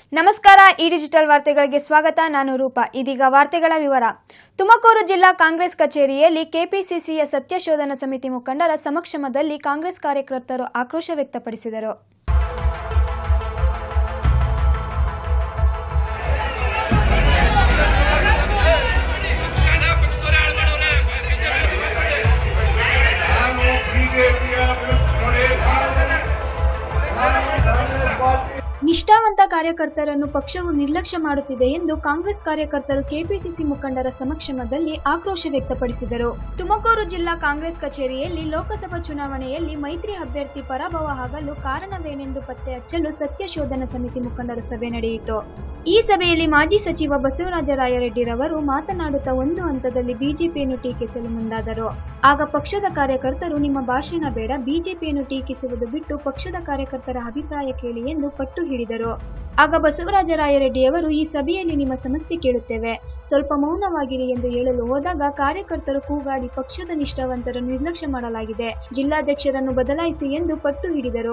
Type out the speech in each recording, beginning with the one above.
ನಮಸ್ಕಾರ ಈ ಡಿಜಿಟಲ್ ವಾರ್ತೆಗಳಿಗೆ ಸ್ವಾಗತ ನಾನು ರೂಪಾ ಇದೀಗ ವಾರ್ತೆಗಳ ವಿವರ ತುಮಕೂರು ಜಿಲ್ಲಾ ಕಾಂಗ್ರೆಸ್ ಕಚೇರಿಯಲ್ಲಿ ಕೆಪಿಸಿಸಿಯ ಸತ್ಯಶೋಧನಾ ಸಮಿತಿ ಮುಖಂಡರ ಸಮಕ್ಷಮದಲ್ಲಿ ಕಾಂಗ್ರೆಸ್ ಕಾರ್ಯಕರ್ತರು ಆಕ್ರೋಶ ವ್ಯಕ್ತಪಡಿಸಿದರು ನಾನು ಬಿಜೆಪಿಯ ನೋಡಿ ನಾನು ಕಾಂಗ್ರೆಸ್ ಪಾರ್ಟಿ ನಿಷ್ಠಾವಂತ ಕಾರ್ಯಕರ್ತರನ್ನು ಪಕ್ಷವು ನಿರ್ಲಕ್ಷ್ಯ ಮಾಡುತ್ತಿದೆ ಎಂದು ಕಾಂಗ್ರೆಸ್ ಕಾರ್ಯಕರ್ತರು ಕೆಪಿಸಿಸಿ ಮುಖಂಡರ ಸಮಕ್ಷಮದಲ್ಲಿ ಆಕ್ರೋಶ ವ್ಯಕ್ತಪಡಿಸಿದರು ತುಮಕೂರು ಜಿಲ್ಲಾ ಕಾಂಗ್ರೆಸ್ ಕಚೇರಿಯಲ್ಲಿ ಲೋಕಸಭಾ ಚುನಾವಣೆಯಲ್ಲಿ ಮೈತ್ರಿ ಅಭ್ಯರ್ಥಿ ಪರಾಭವ ಆಗಲು ಕಾರಣವೇನೆಂದು ಪತ್ತೆ ಹಚ್ಚಲು ಸತ್ಯಶೋಧನಾ ಸಮಿತಿ ಮುಖಂಡರ ಸಭೆ ನಡೆಯಿತು ಈ ಸಭೆಯಲ್ಲಿ ಮಾಜಿ ಸಚಿವ ಬಸವರಾಜ ರಾಯರೆಡ್ಡಿರವರು ಮಾತನಾಡುತ್ತಾ ಒಂದು ಹಂತದಲ್ಲಿ ಬಿಜೆಪಿಯನ್ನು ಟೀಕಿಸಲು ಮುಂದಾದರು ಆಗ ಪಕ್ಷದ ಕಾರ್ಯಕರ್ತರು ನಿಮ್ಮ ಭಾಷಣ ಬೇಡ ಬಿಜೆಪಿಯನ್ನು ಟೀಕಿಸುವುದು ಬಿಟ್ಟು ಪಕ್ಷದ ಕಾರ್ಯಕರ್ತರ ಅಭಿಪ್ರಾಯ ಕೇಳಿ ಎಂದು ಪಟ್ಟು ಹಿಡಿದರು ಆಗ ಬಸವರಾಜ ರಾಯರೆಡ್ಡಿಯವರು ಈ ಸಭೆಯಲ್ಲಿ ನಿಮ್ಮ ಸಮಸ್ಯೆ ಕೇಳುತ್ತೇವೆ ಸ್ವಲ್ಪ ಮೌನವಾಗಿರಿ ಎಂದು ಹೇಳಲು ಹೋದಾಗ ಕಾರ್ಯಕರ್ತರು ಕೂಗಾಡಿ ಪಕ್ಷದ ನಿಷ್ಠಾವಂತರನ್ನು ನಿರ್ಲಕ್ಷ್ಯ ಮಾಡಲಾಗಿದೆ ಜಿಲ್ಲಾಧ್ಯಕ್ಷರನ್ನು ಬದಲಾಯಿಸಿ ಎಂದು ಪಟ್ಟು ಹಿಡಿದರು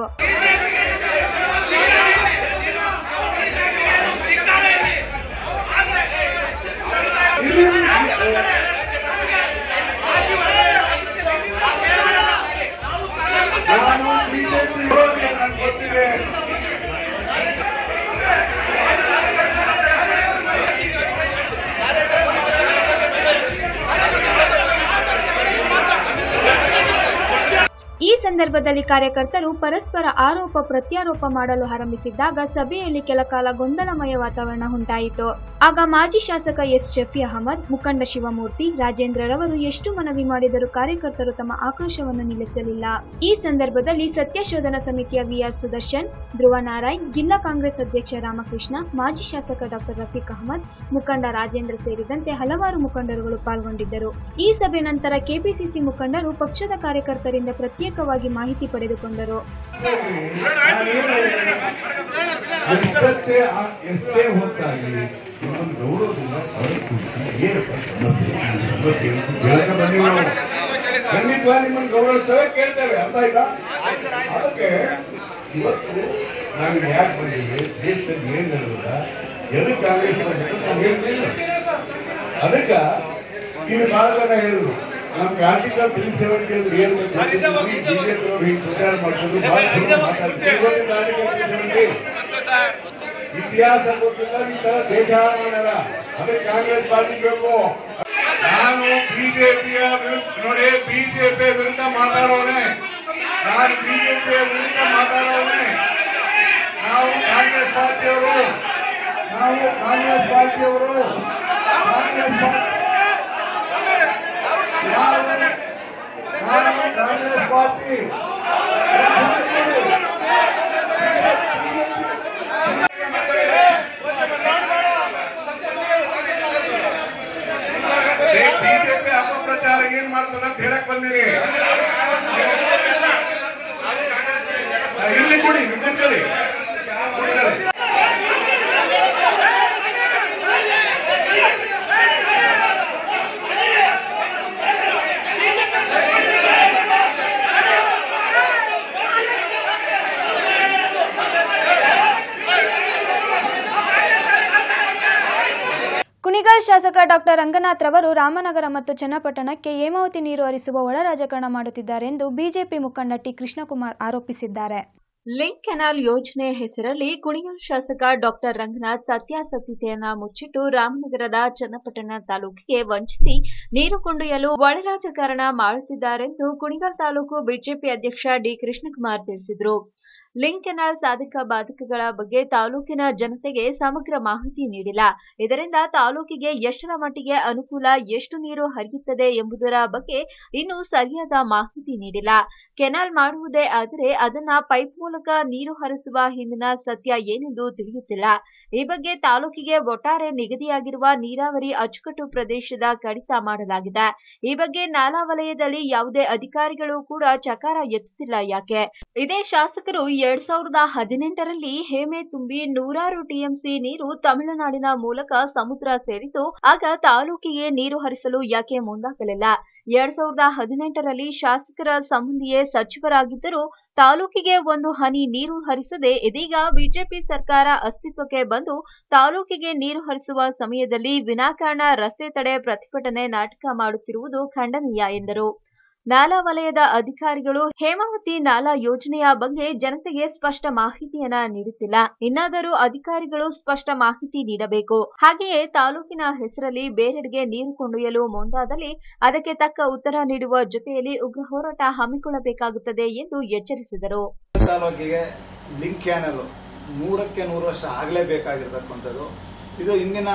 ನಾನು ಬಿಜೆಪಿ ನಾನು ಗೊತ್ತಿದೆ ಈ ಸಂದರ್ಭದಲ್ಲಿ ಕಾರ್ಯಕರ್ತರು ಪರಸ್ಪರ ಆರೋಪ ಪ್ರತ್ಯಾರೋಪ ಮಾಡಲು ಆರಂಭಿಸಿದ್ದಾಗ ಸಭೆಯಲ್ಲಿ ಕೆಲಕಾಲ ಗೊಂದಲಮಯ ವಾತಾವರಣ ಉಂಟಾಯಿತು ಆಗ ಮಾಜಿ ಶಾಸಕ ಎಸ್ ಶಫಿ ಅಹಮದ್ ಮುಖಂಡ ಶಿವಮೂರ್ತಿ ರಾಜೇಂದ್ರರವರು ಎಷ್ಟು ಮನವಿ ಮಾಡಿದರೂ ಕಾರ್ಯಕರ್ತರು ತಮ್ಮ ಆಕ್ರೋಶವನ್ನು ನಿಲ್ಲಿಸಲಿಲ್ಲ ಈ ಸಂದರ್ಭದಲ್ಲಿ ಸತ್ಯಶೋಧನಾ ಸಮಿತಿಯ ವಿಆರ್ ಸುದರ್ಶನ್ ಧ್ರುವ ನಾರಾಯಣ್ ಜಿಲ್ಲಾ ಕಾಂಗ್ರೆಸ್ ಅಧ್ಯಕ್ಷ ರಾಮಕೃಷ್ಣ ಮಾಜಿ ಶಾಸಕ ಡಾಕ್ಟರ್ ರಫೀಕ್ ಅಹಮದ್ ಮುಖಂಡ ರಾಜೇಂದ್ರ ಸೇರಿದಂತೆ ಹಲವಾರು ಮುಖಂಡರುಗಳು ಪಾಲ್ಗೊಂಡಿದ್ದರು ಈ ಸಭೆ ನಂತರ ಕೆಪಿಸಿಸಿ ಮುಖಂಡರು ಪಕ್ಷದ ಕಾರ್ಯಕರ್ತರಿಂದ ಪ್ರತ್ಯೇಕವಾಗಿ ಮಾಹಿತಿ ಪಡೆದುಕೊಂಡರು ಎಷ್ಟೇ ಆ- ಎಷ್ಟೇ ಹೊತ್ತಾಗಲಿ ಇನ್ನೊಂದು ಗೌರವದಿಂದ ಅವರಿಗೆ ಕೂರಿಸಿ ಏನಪ್ಪ ಸಮಸ್ಯೆ ಈ ಸಮಸ್ಯೆ ಅಂತ ಕೇಳಕ್ಕೆ ಬಂದಿವಿ ನಾವು ಖಂಡಿತವಾಗಿ ನಿಮ್ಮನ್ನು ಗೌರವಿಸ್ತೇವೆ ಕೇಳ್ತೇವೆ ಅರ್ಥ ಆಯ್ತಾ ಅದಕ್ಕೆ ಇವತ್ತು ನಾವು ಯಾಕೆ ಬಂದಿವಿ ದೇಶದಲ್ಲಿ ಏನ್ ನಡೆದ ಎದಕ್ಕೆ ಕಾಂಗ್ರೆಸ್ ಬಂದಿದ್ದು ನಾವು ಹೇಳ್ತಿಲ್ಲ ಅದಕ್ಕೆ ಇನ್ನು ಬಹಳ ಜನ ಹೇಳಿದ್ರು ನಮ್ಗೆ ಆರ್ಟಿಕಲ್ ತ್ರೀ ಸೆವೆಂಟಿ ಅಂದ್ರೆ ಏನ್ ಬಿಜೆಪಿ ಅವರು ಹಿಂಗೆ ಪ್ರಚಾರ ಮಾಡ್ಕೊಂಡು ಬಹಳ ಜನ ಮಾತಾಡ್ತಾರೆ ಗೊತ್ತಿಲ್ಲ ಆರ್ಟಿಕಲ್ ತ್ರೀ ಸೆವೆಂಟಿ ಇತಿಹಾಸ ಗೊತ್ತಿಲ್ಲ ಈ ತರ ದೇಶ ಹಾಳು ಮಾಡ್ಯಾರ ಅದಕ್ಕೆ ಕಾಂಗ್ರೆಸ್ ಪಾರ್ಟಿ ಬೇಕು ನಾನು ಬಿಜೆಪಿಯ ವಿರುದ್ಧ ನೋಡಿ ಬಿಜೆಪಿ ವಿರುದ್ಧ ಮಾತಾಡೋನೆ ನಾನು ಬಿಜೆಪಿಯ ವಿರುದ್ಧ ಮಾತಾಡೋನೆ ನಾವು ಕಾಂಗ್ರೆಸ್ ಪಾರ್ಟಿಯವರು ನಾವು ಕಾಂಗ್ರೆಸ್ ಪಾರ್ಟಿಯವರು ಕಾಂಗ್ರೆಸ್ ಪಾರ್ಟಿ ನಾವು ನಾವು ಕಾಂಗ್ರೆಸ್ ಪಾರ್ಟಿ ಬಿಜೆಪಿ ಅಪಪ್ರಚಾರ ಏನ್ ಮಾಡ್ತದ ಅಂತ ಹೇಳಕ್ ಬಂದಿರಿ ಇಲ್ಲಿ ಕೊಡಿ ಕುತ್ಕೊಳ್ಳಿ ಕುತ್ಕೊಳ್ಳಿ. ಕುಣಿಗಲ್ ಶಾಸಕ ಡಾಕ್ಟರ್ ರಂಗನಾಥ್ ರವರು ರಾಮನಗರ ಮತ್ತು ಚನ್ನಪಟ್ಟಣಕ್ಕೆ ಹೇಮಾವತಿ ನೀರು ಹರಿಸುವ ಒಳ ರಾಜಕಾರಣ ಮಾಡುತ್ತಿದ್ದಾರೆ ಎಂದು ಬಿಜೆಪಿ ಮುಖಂಡ ಟಿ ಕೃಷ್ಣಕುಮಾರ್ ಆರೋಪಿಸಿದ್ದಾರೆ ಲಿಂಕ್ ಕೆನಾಲ್ ಯೋಜನೆ ಹೆಸರಲ್ಲಿ ಕುಣಿಗಲ್ ಶಾಸಕ ಡಾಕ್ಟರ್ ರಂಗನಾಥ್ ಸತ್ಯಾಸತ್ಯತೆಯನ್ನ ಮುಚ್ಚಿಟ್ಟು ರಾಮನಗರದ ಚನ್ನಪಟ್ಟಣ ತಾಲೂಕಿಗೆ ವಂಚಿಸಿ ನೀರು ಕೊಂಡೊಯ್ಯಲು ಒಳ ರಾಜಕಾರಣ ಮಾಡುತ್ತಿದ್ದಾರೆಂದು ಕುಣಿಗಲ್ ತಾಲೂಕು ಬಿಜೆಪಿ ಅಧ್ಯಕ್ಷ ಡಿ ಕೃಷ್ಣಕುಮಾರ್ ತಿಳಿಸಿದರು ಲಿಂಕ್ ಕೆನಾಲ್ ಸಾಧಕ ಬಾಧಕಗಳ ಬಗ್ಗೆ ತಾಲೂಕಿನ ಜನತೆಗೆ ಸಮಗ್ರ ಮಾಹಿತಿ ನೀಡಿಲ್ಲ ಇದರಿಂದ ತಾಲೂಕಿಗೆ ಎಷ್ಟರ ಮಟ್ಟಿಗೆ ಅನುಕೂಲ ಎಷ್ಟು ನೀರು ಹರಿಯುತ್ತದೆ ಎಂಬುದರ ಬಗ್ಗೆ ಇನ್ನೂ ಸರಿಯಾದ ಮಾಹಿತಿ ನೀಡಿಲ್ಲ ಕೆನಾಲ್ ಮಾಡುವುದೇ ಆದರೆ ಅದನ್ನ ಪೈಪ್ ಮೂಲಕ ನೀರು ಹರಿಸುವ ಹಿಂದಿನ ಸತ್ಯ ಏನೆಂದು ತಿಳಿಯುತ್ತಿಲ್ಲ ಈ ಬಗ್ಗೆ ತಾಲೂಕಿಗೆ ಒಟ್ಟಾರೆ ನಿಗದಿಯಾಗಿರುವ ನೀರಾವರಿ ಅಚ್ಚುಕಟ್ಟು ಪ್ರದೇಶದ ಕಡಿತ ಮಾಡಲಾಗಿದೆ ಈ ಬಗ್ಗೆ ನಾಲಾ ವಲಯದಲ್ಲಿ ಯಾವುದೇ ಅಧಿಕಾರಿಗಳು ಕೂಡ ಚಕಾರ ಎತ್ತುತ್ತಿಲ್ಲ ಯಾಕೆ ಇದೇ ಶಾಸಕರು ಎರಡ್ ಸಾವಿರದ ಹದಿನೆಂಟರಲ್ಲಿ ಹೇಮೆ ತುಂಬಿ ನೂರಾರು ಟಿಎಂಸಿ ನೀರು ತಮಿಳುನಾಡಿನ ಮೂಲಕ ಸಮುದ್ರ ಸೇರಿತು ಆಗ ತಾಲೂಕಿಗೆ ನೀರು ಹರಿಸಲು ಯಾಕೆ ಮುಂದಾಗಲಿಲ್ಲ ಎರಡ್ ಸಾವಿರದ ಹದಿನೆಂಟರಲ್ಲಿ ಶಾಸಕರ ಸಂಬಂಧಿಯೇ ಸಚಿವರಾಗಿದ್ದರೂ ತಾಲೂಕಿಗೆ ಒಂದು ಹನಿ ನೀರು ಹರಿಸದೆ ಇದೀಗ ಬಿಜೆಪಿ ಸರ್ಕಾರ ಅಸ್ತಿತ್ವಕ್ಕೆ ಬಂದು ತಾಲೂಕಿಗೆ ನೀರು ಹರಿಸುವ ಸಮಯದಲ್ಲಿ ವಿನಾಕಾರಣ ರಸ್ತೆ ತಡೆ ಪ್ರತಿಭಟನೆ ನಾಟಕ ಮಾಡುತ್ತಿರುವುದು ಖಂಡನೀಯ ಎಂದರು ನಾಲಾ ವಲಯದ ಅಧಿಕಾರಿಗಳು ಹೇಮಾವತಿ ನಾಲಾ ಯೋಜನೆಯ ಬಗ್ಗೆ ಜನತೆಗೆ ಸ್ಪಷ್ಟ ಮಾಹಿತಿಯನ್ನ ನೀಡುತ್ತಿಲ್ಲ ಇನ್ನಾದರೂ ಅಧಿಕಾರಿಗಳು ಸ್ಪಷ್ಟ ಮಾಹಿತಿ ನೀಡಬೇಕು ಹಾಗೆಯೇ ತಾಲೂಕಿನ ಹೆಸರಲ್ಲಿ ಬೇರೆಡೆಗೆ ನೀರು ಕೊಂಡೊಯ್ಯಲು ಮುಂದಾದಲ್ಲಿ ಅದಕ್ಕೆ ತಕ್ಕ ಉತ್ತರ ನೀಡುವ ಜೊತೆಯಲ್ಲಿ ಉಗ್ರ ಹೋರಾಟ ಹಮ್ಮಿಕೊಳ್ಳಬೇಕಾಗುತ್ತದೆ ಎಂದು ಎಚ್ಚರಿಸಿದರು ತಾಲೂಕಿಗೆ ಲಿಂಕ್ ಕ್ಯಾನಲ್ ನೂರಕ್ಕೆ ನೂರು ವರ್ಷ ಆಗಲೇಬೇಕಾಗಿರ್ತಕ್ಕಂಥದ್ದು ಇದು ಇಂದಿನ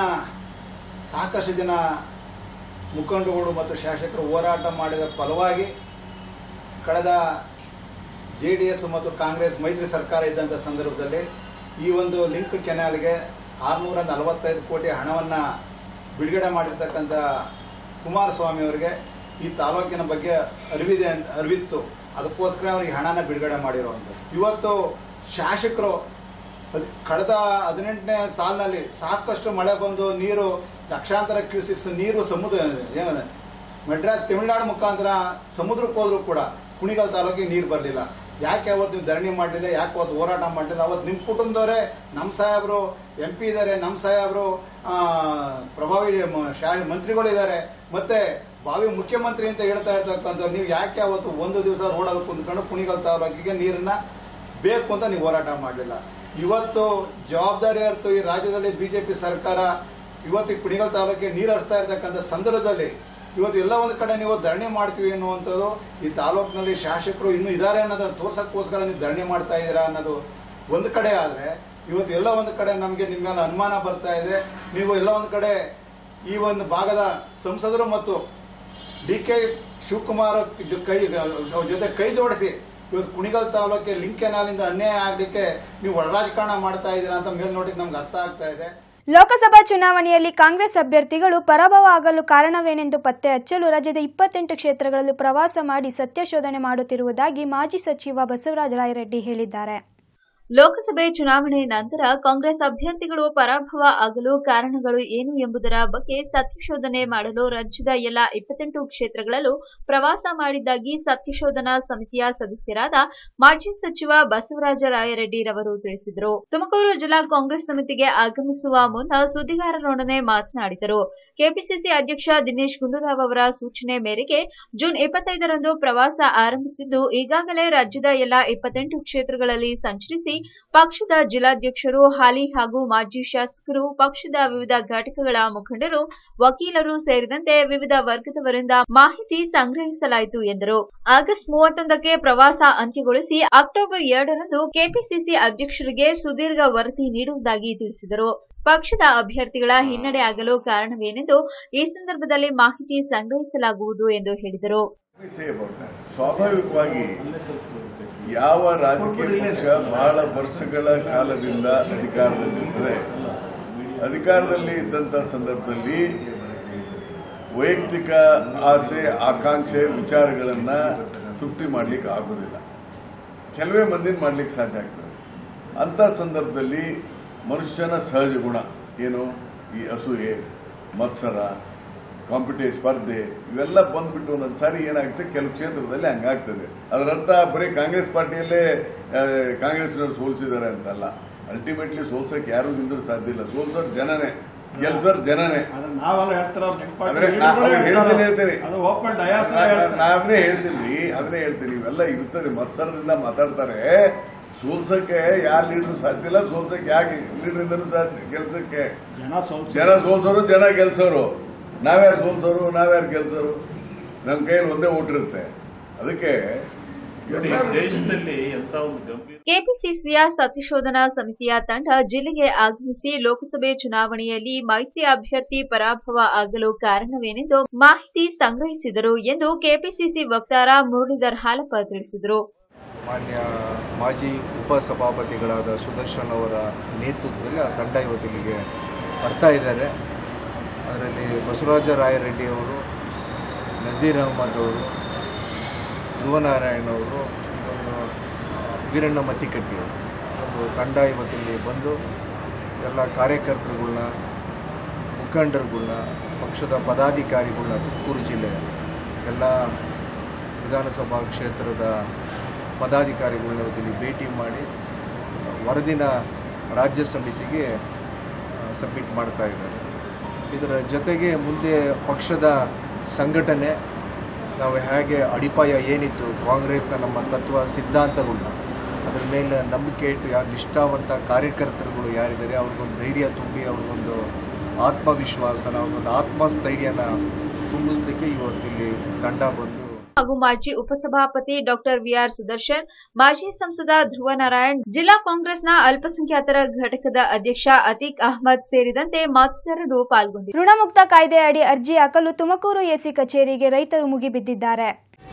ಸಾಕಷ್ಟು ಜನ ಮುಖಂಡರುಗಳು ಮತ್ತು ಶಾಸಕರು ಹೋರಾಟ ಮಾಡಿದ ಫಲವಾಗಿ ಕಳೆದ ಜೆ ಡಿ ಎಸ್ ಮತ್ತು ಕಾಂಗ್ರೆಸ್ ಮೈತ್ರಿ ಸರ್ಕಾರ ಇದ್ದಂಥ ಸಂದರ್ಭದಲ್ಲಿ ಈ ಒಂದು ಲಿಂಕ್ ಕೆನಾಲ್ಗೆ ಆರುನೂರ ನಲವತ್ತೈದು ಕೋಟಿ ಹಣವನ್ನು ಬಿಡುಗಡೆ ಮಾಡಿರ್ತಕ್ಕಂಥ ಕುಮಾರಸ್ವಾಮಿ ಅವರಿಗೆ ಈ ತಾಲೂಕಿನ ಬಗ್ಗೆ ಅರಿವಿದೆ ಅಂತ ಅರಿವಿತ್ತು ಅದಕ್ಕೋಸ್ಕರ ಅವರಿಗೆ ಹಣನ ಬಿಡುಗಡೆ ಮಾಡಿರುವಂಥದ್ದು ಇವತ್ತು ಶಾಸಕರು ಅದ್- ಕಳೆದ ಹದಿನೆಂಟನೇ ಸಾಲಿನಲ್ಲಿ ಸಾಕಷ್ಟು ಮಳೆ ಬಂದು ನೀರು ಲಕ್ಷಾಂತರ ಕ್ಯೂಸಿಕ್ಸ್ ನೀರು ಸಮುದ್ರ ಏನು ಮೆಡ್ರಾಸ್ ತಮಿಳುನಾಡು ಮುಖಾಂತರ ಸಮುದ್ರಕ್ಕೆ ಹೋದ್ರು ಕೂಡ ಕುಣಿಗಲ್ ತಾಲೂಕಿಗೆ ನೀರು ಬರಲಿಲ್ಲ ಯಾಕೆ ಅವತ್ತು ನೀವು ಧರಣಿ ಮಾಡಲಿಲ್ಲ ಯಾಕೆ ಅವತ್ತು ಹೋರಾಟ ಮಾಡಲಿಲ್ಲ ಅವತ್ತು ನಿಮ್ಮ ಕುಟುಂಬದವರೇ ನಮ್ಮ ಸಾಹೇಬರು ಎಂ ಪಿ ಇದ್ದಾರೆ ನಮ್ಮ ಸಾಹೇಬರು ಆ, ಪ್ರಭಾವಿ ಮ- ಶಾ- ಮಂತ್ರಿಗಳಿದ್ದಾರೆ ಮತ್ತೆ ಭಾವಿ ಮುಖ್ಯಮಂತ್ರಿ ಅಂತ ಹೇಳ್ತಾ ಇರ್ತಕ್ಕಂಥವ್ರು ನೀವು ಯಾಕೆ ಅವತ್ತು ಒಂದು ದಿವಸ ರೋಡಲ್ಲಿ ಕುಂತ್ಕೊಂಡು ಕುಣಿಗಲ್ ತಾಲೂಕಿಗೆ ನೀರನ್ನ ಬೇಕು ಅಂತ ನೀವು ಹೋರಾಟ ಮಾಡಲಿಲ್ಲ ಇವತ್ತು ಜವಾಬ್ದಾರಿ ಅರ್ಥ ಈ ರಾಜ್ಯದಲ್ಲಿ ಬಿಜೆಪಿ ಸರ್ಕಾರ ಇವತ್ತು ಈ ಕುಣಿಗಲ್ ತಾಲೂಕಿಗೆ ನೀರು ಹರಿಸ್ತಾ ಇರ್ತಕ್ಕಂಥ ಸಂದರ್ಭದಲ್ಲಿ ಇವತ್ತು ಎಲ್ಲ ಒಂದು ಕಡೆ ನೀವು ಧರಣಿ ಮಾಡ್ತೀವಿ ಅನ್ನುವಂಥದ್ದು ಈ ತಾಲೂಕಿನಲ್ಲಿ ಶಾಸಕರು ಇನ್ನೂ ಇದ್ದಾರೆ ಅನ್ನೋದನ್ನ ತೋರ್ಸಕ್ಕೋಸ್ಕರ ನೀವು ಧರಣಿ ಮಾಡ್ತಾ ಇದ್ದೀರಾ ಅನ್ನೋದು ಒಂದು ಕಡೆ ಆದ್ರೆ ಇವತ್ತು ಎಲ್ಲ ಒಂದು ಕಡೆ ನಮಗೆ ನಿಮ್ಮ ಮೇಲೆ ಅನುಮಾನ ಬರ್ತಾ ಇದೆ ನೀವು ಎಲ್ಲ ಒಂದು ಕಡೆ ಈ ಒಂದು ಭಾಗದ ಸಂಸದರು ಮತ್ತು ಡಿ ಕೆ ಶಿವಕುಮಾರ್ ಕೈ ಅವ್ರ ಜೊತೆ ಕೈ ಜೋಡಿಸಿ ಇವತ್ತು ಕುಣಿಗಲ್ ತಾಲೂಕಿಗೆ ಲಿಂಕ್ ಕೆನಾಲಿಂದ ಅನ್ಯಾಯ ಆಗಲಿಕ್ಕೆ ನೀವು ಒಳ ರಾಜಕಾರಣ ಮಾಡ್ತಾ ಇದ್ದೀರಾ ಅಂತ ಮೇಲ್ನೋಟಿಗೆ ನಮ್ಗೆ ಅರ್ಥ ಆಗ್ತಾ ಇದೆ ಲೋಕಸಭಾ ಚುನಾವಣೆಯಲ್ಲಿ ಕಾಂಗ್ರೆಸ್ ಅಭ್ಯರ್ಥಿಗಳು ಪರಾಭವ ಆಗಲು ಕಾರಣವೇನೆಂದು ಪತ್ತೆ ಹಚ್ಚಲು ರಾಜ್ಯದ ಇಪ್ಪತ್ತೆಂಟು ಕ್ಷೇತ್ರಗಳಲ್ಲಿ ಪ್ರವಾಸ ಮಾಡಿ ಸತ್ಯಶೋಧನೆ ಮಾಡುತ್ತಿರುವುದಾಗಿ ಮಾಜಿ ಸಚಿವ ಬಸವರಾಜ ರಾಯರೆಡ್ಡಿ ಹೇಳಿದ್ದಾರೆ ಲೋಕಸಭೆ ಚುನಾವಣೆ ನಂತರ ಕಾಂಗ್ರೆಸ್ ಅಭ್ಯರ್ಥಿಗಳು ಪರಾಭವ ಆಗಲು ಕಾರಣಗಳು ಏನು ಎಂಬುದರ ಬಗ್ಗೆ ಸತ್ಯಶೋಧನೆ ಮಾಡಲು ರಾಜ್ಯದ ಎಲ್ಲ ಇಪ್ಪತ್ತೆಂಟು ಕ್ಷೇತ್ರಗಳಲ್ಲೂ ಪ್ರವಾಸ ಮಾಡಿದ್ದಾಗಿ ಸತ್ಯಶೋಧನಾ ಸಮಿತಿಯ ಸದಸ್ಯರಾದ ಮಾಜಿ ಸಚಿವ ಬಸವರಾಜ ರಾಯರೆಡ್ಡಿರವರು ತಿಳಿಸಿದರು ತುಮಕೂರು ಜಿಲ್ಲಾ ಕಾಂಗ್ರೆಸ್ ಸಮಿತಿಗೆ ಆಗಮಿಸುವ ಮುನ್ನ ಸುದ್ದಿಗಾರರೊಡನೆ ಮಾತನಾಡಿದರು ಕೆಪಿಸಿಸಿ ಅಧ್ಯಕ್ಷ ದಿನೇಶ್ ಗುಂಡೂರಾವ್ ಅವರ ಸೂಚನೆ ಮೇರೆಗೆ ಜೂನ್ ಇಪ್ಪತ್ತೈದರಂದು ಪ್ರವಾಸ ಆರಂಭಿಸಿದ್ದು ಈಗಾಗಲೇ ರಾಜ್ಯದ ಎಲ್ಲ ಇಪ್ಪತ್ತೆಂಟು ಕ್ಷೇತ್ರಗಳಲ್ಲಿ ಸಂಚರಿಸಿ ಪಕ್ಷದ ಜಿಲ್ಲಾಧ್ಯಕ್ಷರು ಹಾಲಿ ಹಾಗೂ ಮಾಜಿ ಶಾಸಕರು ಪಕ್ಷದ ವಿವಿಧ ಘಟಕಗಳ ಮುಖಂಡರು ವಕೀಲರು ಸೇರಿದಂತೆ ವಿವಿಧ ವರ್ಗದವರಿಂದ ಮಾಹಿತಿ ಸಂಗ್ರಹಿಸಲಾಯಿತು ಎಂದರು ಆಗಸ್ಟ್ ಮೂವತ್ತೊಂದಕ್ಕೆ ಪ್ರವಾಸ ಅಂತ್ಯಗೊಳಿಸಿ ಅಕ್ಟೋಬರ್ ಎರಡರಂದು ಕೆಪಿಸಿಸಿ ಅಧ್ಯಕ್ಷರಿಗೆ ಸುದೀರ್ಘ ವರದಿ ನೀಡುವುದಾಗಿ ತಿಳಿಸಿದರು ಪಕ್ಷದ ಅಭ್ಯರ್ಥಿಗಳ ಹಿನ್ನಡೆ ಆಗಲು ಕಾರಣವೇನೆಂದು ಈ ಸಂದರ್ಭದಲ್ಲಿ ಮಾಹಿತಿ ಸಂಗ್ರಹಿಸಲಾಗುವುದು ಎಂದು ಹೇಳಿದರು say about that. ಸ್ವಾಭಾವಿಕವಾಗಿ ಯಾವ ರಾಜಕೀಯ ಪಕ್ಷ ಬಹಳ ವರ್ಷಗಳ ಕಾಲದಿಂದ ಅಧಿಕಾರದಲ್ಲಿರ್ತದೆ ಅಧಿಕಾರದಲ್ಲಿ ಇದ್ದಂತ ಸಂದರ್ಭದಲ್ಲಿ ವೈಯಕ್ತಿಕ ಆಸೆ ಆಕಾಂಕ್ಷೆ ವಿಚಾರಗಳನ್ನ ತೃಪ್ತಿ ಮಾಡ್ಲಿಕ್ಕೆ ಆಗೋದಿಲ್ಲ ಕೆಲವೇ ಮಂದಿನ ಮಾಡ್ಲಿಕ್ಕೆ ಸಾಧ್ಯ ಆಗ್ತದೆ ಅಂತ ಸಂದರ್ಭದಲ್ಲಿ ಮನುಷ್ಯನ ಸಹಜ ಗುಣ ಏನು ಈ ಅಸೂಯೆ ಮತ್ಸರ ಕಾಂಪಿಟೇ ಸ್ಪರ್ಧೆ ಇವೆಲ್ಲ ಬಂದ್ಬಿಟ್ಟು ಒಂದೊಂದು ಸಾರಿ ಏನಾಗುತ್ತೆ ಕೆಲವು ಕ್ಷೇತ್ರದಲ್ಲಿ ಹಂಗಾಗ್ತದೆ ಅದರರ್ಥ ಬರೀ ಕಾಂಗ್ರೆಸ್ ಪಾರ್ಟಿಯಲ್ಲೇ ಆ, ಕಾಂಗ್ರೆಸ್ನವ್ರು ಸೋಲ್ಸಿದ್ದಾರೆ ಅಂತಲ್ಲ ಅಲ್ಟಿಮೇಟ್ಲಿ ಸೋಲ್ಸಕ್ಕೆ ಯಾರು ನಿಂದ್ರು ಸಾಧ್ಯ ಇಲ್ಲ ಸೋಲ್ಸೋರ್ ಜನನೇ ಗೆಲ್ಸೋರ್ ಜನನೇ ನಾವೆಲ್ಲ ಹೇಳ್ತಾರ ಅಂದ್ರೆ ನಾ- ಅವ್ರು ಹೇಳ್ತೀನಿ ಹೇಳ್ತೀನಿ ಅದು ಓಪನ್ ಡಯಾಸ್ ನಾವೇ ಹೇಳ್ತೀನಿ ಅದನ್ನೇ ಹೇಳ್ತೀನಿ ಇವೆಲ್ಲ ಇರ್ತದೆ ಮತ್ಸರದಿಂದ ಮಾತಾಡ್ತಾರೆ ಸೋಲ್ಸಕ್ಕೆ ಯಾರು ಲೀಡರ್ ಸಾಧ್ಯ ಇಲ್ಲ ಸೋಲ್ಸಕ್ಕೆ ಯಾಕೆ ಲೀಡರಿಂದನೂ ಸಾಧ್ಯ ಗೆಲ್ಸಕ್ಕೆ ಜನ ಸೋಲ್ಸ ಜನ ಸೋಲ್ಸೋರು ಜನ ಗೆಲ್ಸೋರು ನಾವ್ಯಾರು ಸೋಲ್ಸೋರು ನಾವ್ಯಾರು ಗೆಲ್ಸೋರು ನಮ್ಮ ಕೈಯಲ್ಲಿ ಒಂದೇ ಓಟ್ ಇರುತ್ತೆ ಅದಕ್ಕೆ ನೋಡಿ ದೇಶದಲ್ಲಿ ಎಂತ ಒಂದು ಗಂಭೀರ ಕೆಪಿಸಿಸಿಯ ಸತ್ಯಶೋಧನಾ ಸಮಿತಿಯ ತಂಡ ಜಿಲ್ಲೆಗೆ ಆಗಮಿಸಿ ಲೋಕಸಭೆ ಚುನಾವಣೆಯಲ್ಲಿ ಮೈತ್ರಿ ಅಭ್ಯರ್ಥಿ ಪರಾಭವ ಆಗಲು ಕಾರಣವೇನೆಂದು ಮಾಹಿತಿ ಸಂಗ್ರಹಿಸಿದರು ಎಂದು ಕೆಪಿಸಿಸಿ ವಕ್ತಾರ ಮುರಳೀಧರ್ ಹಾಲಪ್ಪ ತಿಳಿಸಿದರು ಮಾನ್ಯ ಮಾಜಿ ಉಪಸಭಾಪತಿಗಳಾದ ಸುದರ್ಶನ್ ಅವರ ನೇತೃತ್ವದಲ್ಲಿ ಆ ತಂಡ ಇವತ್ತು ಇಲ್ಲಿಗೆ ಬರ್ತಾ ಇದ್ದಾರೆ ಅದರಲ್ಲಿ ಬಸವರಾಜ ರಾಯರೆಡ್ಡಿ ಅವರು ನಜೀರ್ ಅಹಮದ್ ಅವರು ಧ್ರುವನಾರಾಯಣ್ ಅವರು ಇನ್ನೊಂದು ವೀರಣ್ಣ ಮತ್ತಿಕಟ್ಟಿ ಒಂದು ತಂಡ ಇವತ್ತಿಲ್ಲಿ ಬಂದು ಎಲ್ಲ ಕಾರ್ಯಕರ್ತರುಗಳನ್ನ ಮುಖಂಡರುಗಳನ್ನ ಪಕ್ಷದ ಪದಾಧಿಕಾರಿಗಳನ್ನ ತುಮಕೂರು ಜಿಲ್ಲೆಯ ಎಲ್ಲ ವಿಧಾನಸಭಾ ಕ್ಷೇತ್ರದ ಪದಾಧಿಕಾರಿಗಳನ್ನ ಇವತ್ತಿಲ್ಲಿ ಭೇಟಿ ಮಾಡಿ ವರದಿನ ರಾಜ್ಯ ಸಮಿತಿಗೆ ಸಬ್ಮಿಟ್ ಮಾಡ್ತಾ ಇದ್ದಾರೆ ಇದರ ಜೊತೆಗೆ ಮುಂದೆ ಪಕ್ಷದ ಸಂಘಟನೆ ನಾವು ಹೇಗೆ ಅಡಿಪಾಯ ಏನಿತ್ತು ಕಾಂಗ್ರೆಸ್ನ ನಮ್ಮ ತತ್ವ ಸಿದ್ಧಾಂತಗಳನ್ನ ಅದ್ರ ಮೇಲೆ ನಂಬಿಕೆ ಇಟ್ಟು ಯಾರು ನಿಷ್ಠಾವಂತ ಕಾರ್ಯಕರ್ತರುಗಳು ಯಾರಿದ್ದಾರೆ ಅವ್ರಿಗೊಂದು ಧೈರ್ಯ ತುಂಬಿ ಅವ್ರಿಗೊಂದು ಆತ್ಮವಿಶ್ವಾಸನ ಅವ್ರಿಗೊಂದು ಆತ್ಮಸ್ಥೈರ್ಯನ ತುಂಬಿಸ್ಲಿಕ್ಕೆ ಇವತ್ತಿಲ್ಲಿ ತಂಡ ಬಂದು ಹಾಗೂ ಮಾಜಿ ಉಪಸಭಾಪತಿ ಡಾಕ್ಟರ್ ವಿಆರ್ ಸುದರ್ಶನ್ ಮಾಜಿ ಸಂಸದ ಧ್ರುವ ನಾರಾಯಣ್ ಜಿಲ್ಲಾ ಕಾಂಗ್ರೆಸ್ನ ಅಲ್ಪಸಂಖ್ಯಾತರ ಘಟಕದ ಅಧ್ಯಕ್ಷ ಅತೀಕ್ ಅಹ್ಮದ್ ಸೇರಿದಂತೆ ಮತ್ತಿತರರು ಪಾಲ್ಗೊಂಡಿದ್ದರು ಋಣಮುಕ್ತ ಕಾಯ್ದೆ ಅಡಿ ಅರ್ಜಿ ಹಾಕಲು ತುಮಕೂರು ಎಸಿ ಕಚೇರಿಗೆ ರೈತರು ಮುಗಿಬಿದ್ದಿದ್ದಾರೆ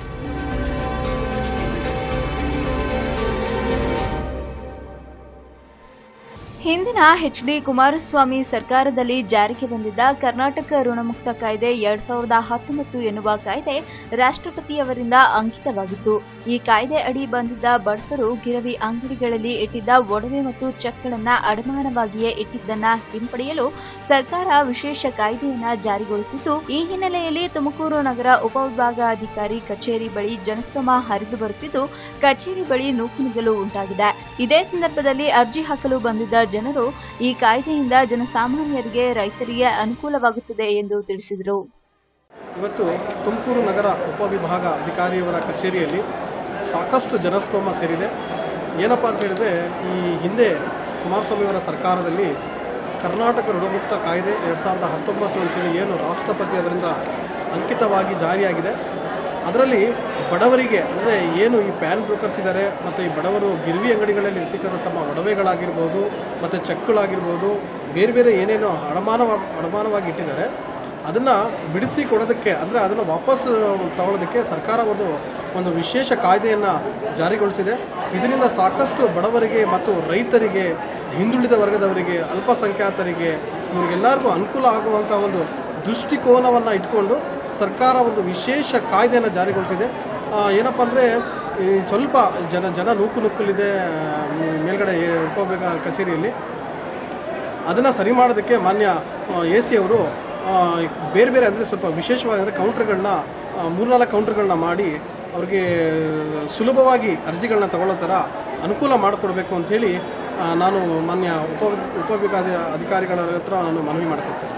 ಹಿಂದಿನ ಎಚ್ ಡಿ ಕುಮಾರಸ್ವಾಮಿ ಸರ್ಕಾರದಲ್ಲಿ ಜಾರಿಗೆ ಬಂದಿದ್ದ ಕರ್ನಾಟಕ ಋಣಮುಕ್ತ ಕಾಯ್ದೆ ಎರಡ್ ಸಾವಿರದ ಹತ್ತೊಂಬತ್ತು ಎನ್ನುವ ಕಾಯ್ದೆ ರಾಷ್ಟ್ರಪತಿಯವರಿಂದ ಅಂಕಿತವಾಗಿತ್ತು ಈ ಕಾಯ್ದೆ ಅಡಿ ಬಂದಿದ್ದ ಬಡವರು ಗಿರವಿ ಅಂಗಡಿಗಳಲ್ಲಿ ಇಟ್ಟಿದ್ದ ಒಡವೆ ಮತ್ತು ಚೆಕ್ಗಳನ್ನ ಅಡಮಾನವಾಗಿಯೇ ಇಟ್ಟಿದ್ದನ್ನ ಹಿಂಪಡೆಯಲು ಸರ್ಕಾರ ವಿಶೇಷ ಕಾಯ್ದೆಯನ್ನ ಜಾರಿಗೊಳಿಸಿದ್ದು ಈ ಹಿನ್ನೆಲೆಯಲ್ಲಿ ತುಮಕೂರು ನಗರ ಉಪವಿಭಾಗಾಧಿಕಾರಿ ಕಚೇರಿ ಬಳಿ ಜನಸ್ತೋಮ ಹರಿದು ಬರುತ್ತಿದ್ದು ಕಚೇರಿ ಬಳಿ ನೂಕುನುಗ್ಗಲು ಉಂಟಾಗಿದೆ ಇದೇ ಸಂದರ್ಭದಲ್ಲಿ ಅರ್ಜಿ ಹಾಕಲು ಬಂದಿದ್ದ ಜನರು ಈ ಕಾಯ್ದೆಯಿಂದ ಜನಸಾಮಾನ್ಯರಿಗೆ ರೈತರಿಗೆ ಅನುಕೂಲವಾಗುತ್ತದೆ ಎಂದು ತಿಳಿಸಿದರು ಇವತ್ತು ತುಮಕೂರು ನಗರ ಉಪವಿಭಾಗ ಅಧಿಕಾರಿಯವರ ಕಚೇರಿಯಲ್ಲಿ ಸಾಕಷ್ಟು ಜನಸ್ತೋಮ ಸೇರಿದೆ ಏನಪ್ಪ ಅಂತ ಹೇಳಿದ್ರೆ ಈ ಹಿಂದೆ ಕುಮಾರಸ್ವಾಮಿಯವರ ಸರ್ಕಾರದಲ್ಲಿ ಕರ್ನಾಟಕ ಋಣಮುಕ್ತ ಕಾಯ್ದೆ ಎರಡು ಸಾವಿರದ ಹತ್ತೊಂಬತ್ತು ಅಂತೇಳಿ ಏನು ರಾಷ್ಟ್ರಪತಿ ಅವರಿಂದ ಅಂಕಿತವಾಗಿ ಜಾರಿಯಾಗಿದೆ ಅದರಲ್ಲಿ ಬಡವರಿಗೆ ಅಂದರೆ ಏನು ಈ ಪ್ಯಾನ್ ಬ್ರೋಕರ್ಸ್ ಇದ್ದಾರೆ ಮತ್ತು ಈ ಬಡವರು ಗಿರ್ವಿ ಅಂಗಡಿಗಳಲ್ಲಿ ಇರ್ತಕ್ಕಂಥ ತಮ್ಮ ಒಡವೆಗಳಾಗಿರ್ಬೋದು ಮತ್ತು ಚೆಕ್ಗಳಾಗಿರ್ಬೋದು ಬೇರೆ ಬೇರೆ ಏನೇನು ಅಡಮಾನ ಅಡಮಾನವಾಗಿ ಇಟ್ಟಿದ್ದಾರೆ ಅದನ್ನು ಬಿಡಿಸಿ ಕೊಡೋದಕ್ಕೆ ಅಂದರೆ ಅದನ್ನು ವಾಪಸ್ ತಗೊಳ್ಳೋದಕ್ಕೆ ಸರ್ಕಾರ ಒಂದು ಒಂದು ವಿಶೇಷ ಕಾಯ್ದೆಯನ್ನು ಜಾರಿಗೊಳಿಸಿದೆ ಇದರಿಂದ ಸಾಕಷ್ಟು ಬಡವರಿಗೆ ಮತ್ತು ರೈತರಿಗೆ ಹಿಂದುಳಿದ ವರ್ಗದವರಿಗೆ ಅಲ್ಪಸಂಖ್ಯಾತರಿಗೆ ಇವರಿಗೆಲ್ಲರಿಗೂ ಅನುಕೂಲ ಆಗುವಂಥ ಒಂದು ದೃಷ್ಟಿಕೋನವನ್ನು ಇಟ್ಕೊಂಡು ಸರ್ಕಾರ ಒಂದು ವಿಶೇಷ ಕಾಯ್ದೆಯನ್ನು ಜಾರಿಗೊಳಿಸಿದೆ ಆ, ಏನಪ್ಪ ಅಂದರೆ ಈ ಸ್ವಲ್ಪ ಜನ ಜನ ನೂಕು ನುಕ್ಕಲಿದೆ ಆ, ಮೇಲ್ಗಡೆ ಉಪವಿಭಾಗ ಕಚೇರಿಯಲ್ಲಿ ಅದನ್ನು ಸರಿ ಮಾಡೋದಕ್ಕೆ ಮಾನ್ಯ ಎ ಸಿ ಅವರು ಆ, ಬೇರೆ ಬೇರೆ ಅಂದರೆ ಸ್ವಲ್ಪ ವಿಶೇಷವಾಗಿ ಅಂದರೆ ಕೌಂಟ್ರ್ಗಳನ್ನ ಮೂರ್ನಾಲ್ಕು ಕೌಂಟ್ರ್ಗಳನ್ನ ಮಾಡಿ ಅವ್ರಿಗೆ ಸುಲಭವಾಗಿ ಅರ್ಜಿಗಳನ್ನ ತಗೊಳ್ಳೋ ಥರ ಅನುಕೂಲ ಮಾಡಿಕೊಡ್ಬೇಕು ಅಂಥೇಳಿ ಆ, ನಾನು ಮಾನ್ಯ ಉಪ ಉಪವಿಭಾಗ ಅಧಿಕಾರಿಗಳ ಹತ್ರ ನಾನು ಮನವಿ ಮಾಡಿಕೊಡ್ತೇನೆ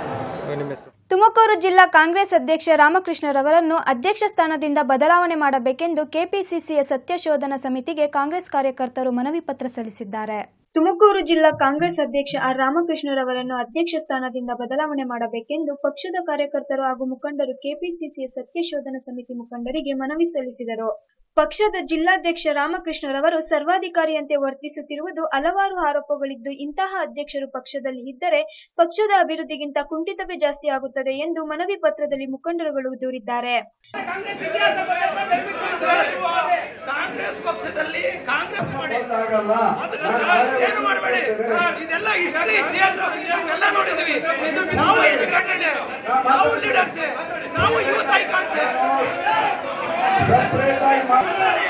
ತುಮಕೂರು ಜಿಲ್ಲಾ ಕಾಂಗ್ರೆಸ್ ಅಧ್ಯಕ್ಷ ರಾಮಕೃಷ್ಣರವರನ್ನು ಅಧ್ಯಕ್ಷ ಸ್ಥಾನದಿಂದ ಬದಲಾವಣೆ ಮಾಡಬೇಕೆಂದು ಕೆಪಿಸಿಸಿಯ ಸತ್ಯಶೋಧನಾ ಸಮಿತಿಗೆ ಕಾಂಗ್ರೆಸ್ ಕಾರ್ಯಕರ್ತರು ಮನವಿ ಪತ್ರ ಸಲ್ಲಿಸಿದ್ದಾರೆ ತುಮಕೂರು ಜಿಲ್ಲಾ ಕಾಂಗ್ರೆಸ್ ಅಧ್ಯಕ್ಷ ಆರ್ ರಾಮಕೃಷ್ಣರವರನ್ನು ಅಧ್ಯಕ್ಷ ಸ್ಥಾನದಿಂದ ಬದಲಾವಣೆ ಮಾಡಬೇಕೆಂದು ಪಕ್ಷದ ಕಾರ್ಯಕರ್ತರು ಹಾಗೂ ಮುಖಂಡರು ಕೆಪಿಸಿಸಿಯ ಸತ್ಯಶೋಧನಾ ಸಮಿತಿ ಮುಖಂಡರಿಗೆ ಮನವಿ ಸಲ್ಲಿಸಿದರು ಪಕ್ಷದ ಜಿಲ್ಲಾಧ್ಯಕ್ಷ ರಾಮಕೃಷ್ಣರವರು ಸರ್ವಾಧಿಕಾರಿಯಂತೆ ವರ್ತಿಸುತ್ತಿರುವುದು ಹಲವಾರು ಆರೋಪಗಳಿದ್ದು ಇಂತಹ ಅಧ್ಯಕ್ಷರು ಪಕ್ಷದಲ್ಲಿ ಇದ್ದರೆ ಪಕ್ಷದ ಅಭಿವೃದ್ಧಿಗಿಂತ ಕುಂಠಿತವೇ ಜಾಸ್ತಿ ಆಗುತ್ತದೆ ಎಂದು ಮನವಿ ಪತ್ರದಲ್ಲಿ ಮುಖಂಡರುಗಳು ದೂರಿದ್ದಾರೆ ಕಾಂಗ್ರೆಸ್ ಪಕ್ಷದಲ್ಲಿ ಕಾಂಗ್ರೆಸ್ ಮಾಡಿ ಆಗಲ್ಲ. ಏನು ಮಾಡಬೇಡಿ ಇದೆಲ್ಲ ಹಿಸ್ಟ್ರಿ ಎಲ್ಲ ನೋಡಿದೀವಿ ನಾವು ಎಜುಕೇಟೆಡ್ ನಾವು ಲೀಡರ್ಸ್ ನಾವು ಯೂತ್ ಐಕಾನ್ಸ್ ಸಪ್ರೇಟ್ ಆಗಿ ಮಾಡಿ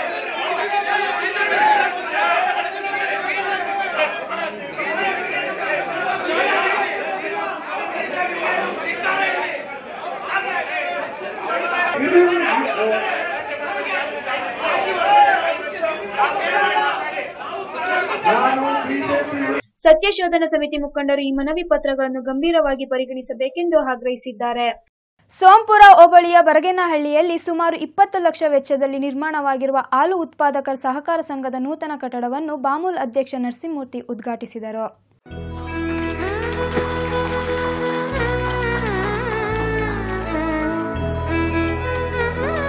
ನಾನು ಬಿಜೆಪಿ ಸತ್ಯಶೋಧನಾ ಸಮಿತಿ ಮುಖಂಡರು ಈ ಮನವಿ ಪತ್ರಗಳನ್ನು ಗಂಭೀರವಾಗಿ ಪರಿಗಣಿಸಬೇಕೆಂದು ಆಗ್ರಹಿಸಿದ್ದಾರೆ ಸೋಂಪುರ ಹೋಬಳಿಯ ಬರಗೇನಹಳ್ಳಿಯಲ್ಲಿ ಸುಮಾರು ಇಪ್ಪತ್ತು ಲಕ್ಷ ವೆಚ್ಚದಲ್ಲಿ ನಿರ್ಮಾಣವಾಗಿರುವ ಹಾಲು ಉತ್ಪಾದಕರ ಸಹಕಾರ ಸಂಘದ ನೂತನ ಕಟ್ಟಡವನ್ನು ಬಾಮೂಲ್ ಅಧ್ಯಕ್ಷ ನರಸಿಂಹಮೂರ್ತಿ ಉದ್ಘಾಟಿಸಿದರು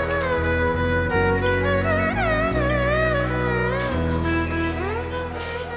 ಸೋಂಪುರ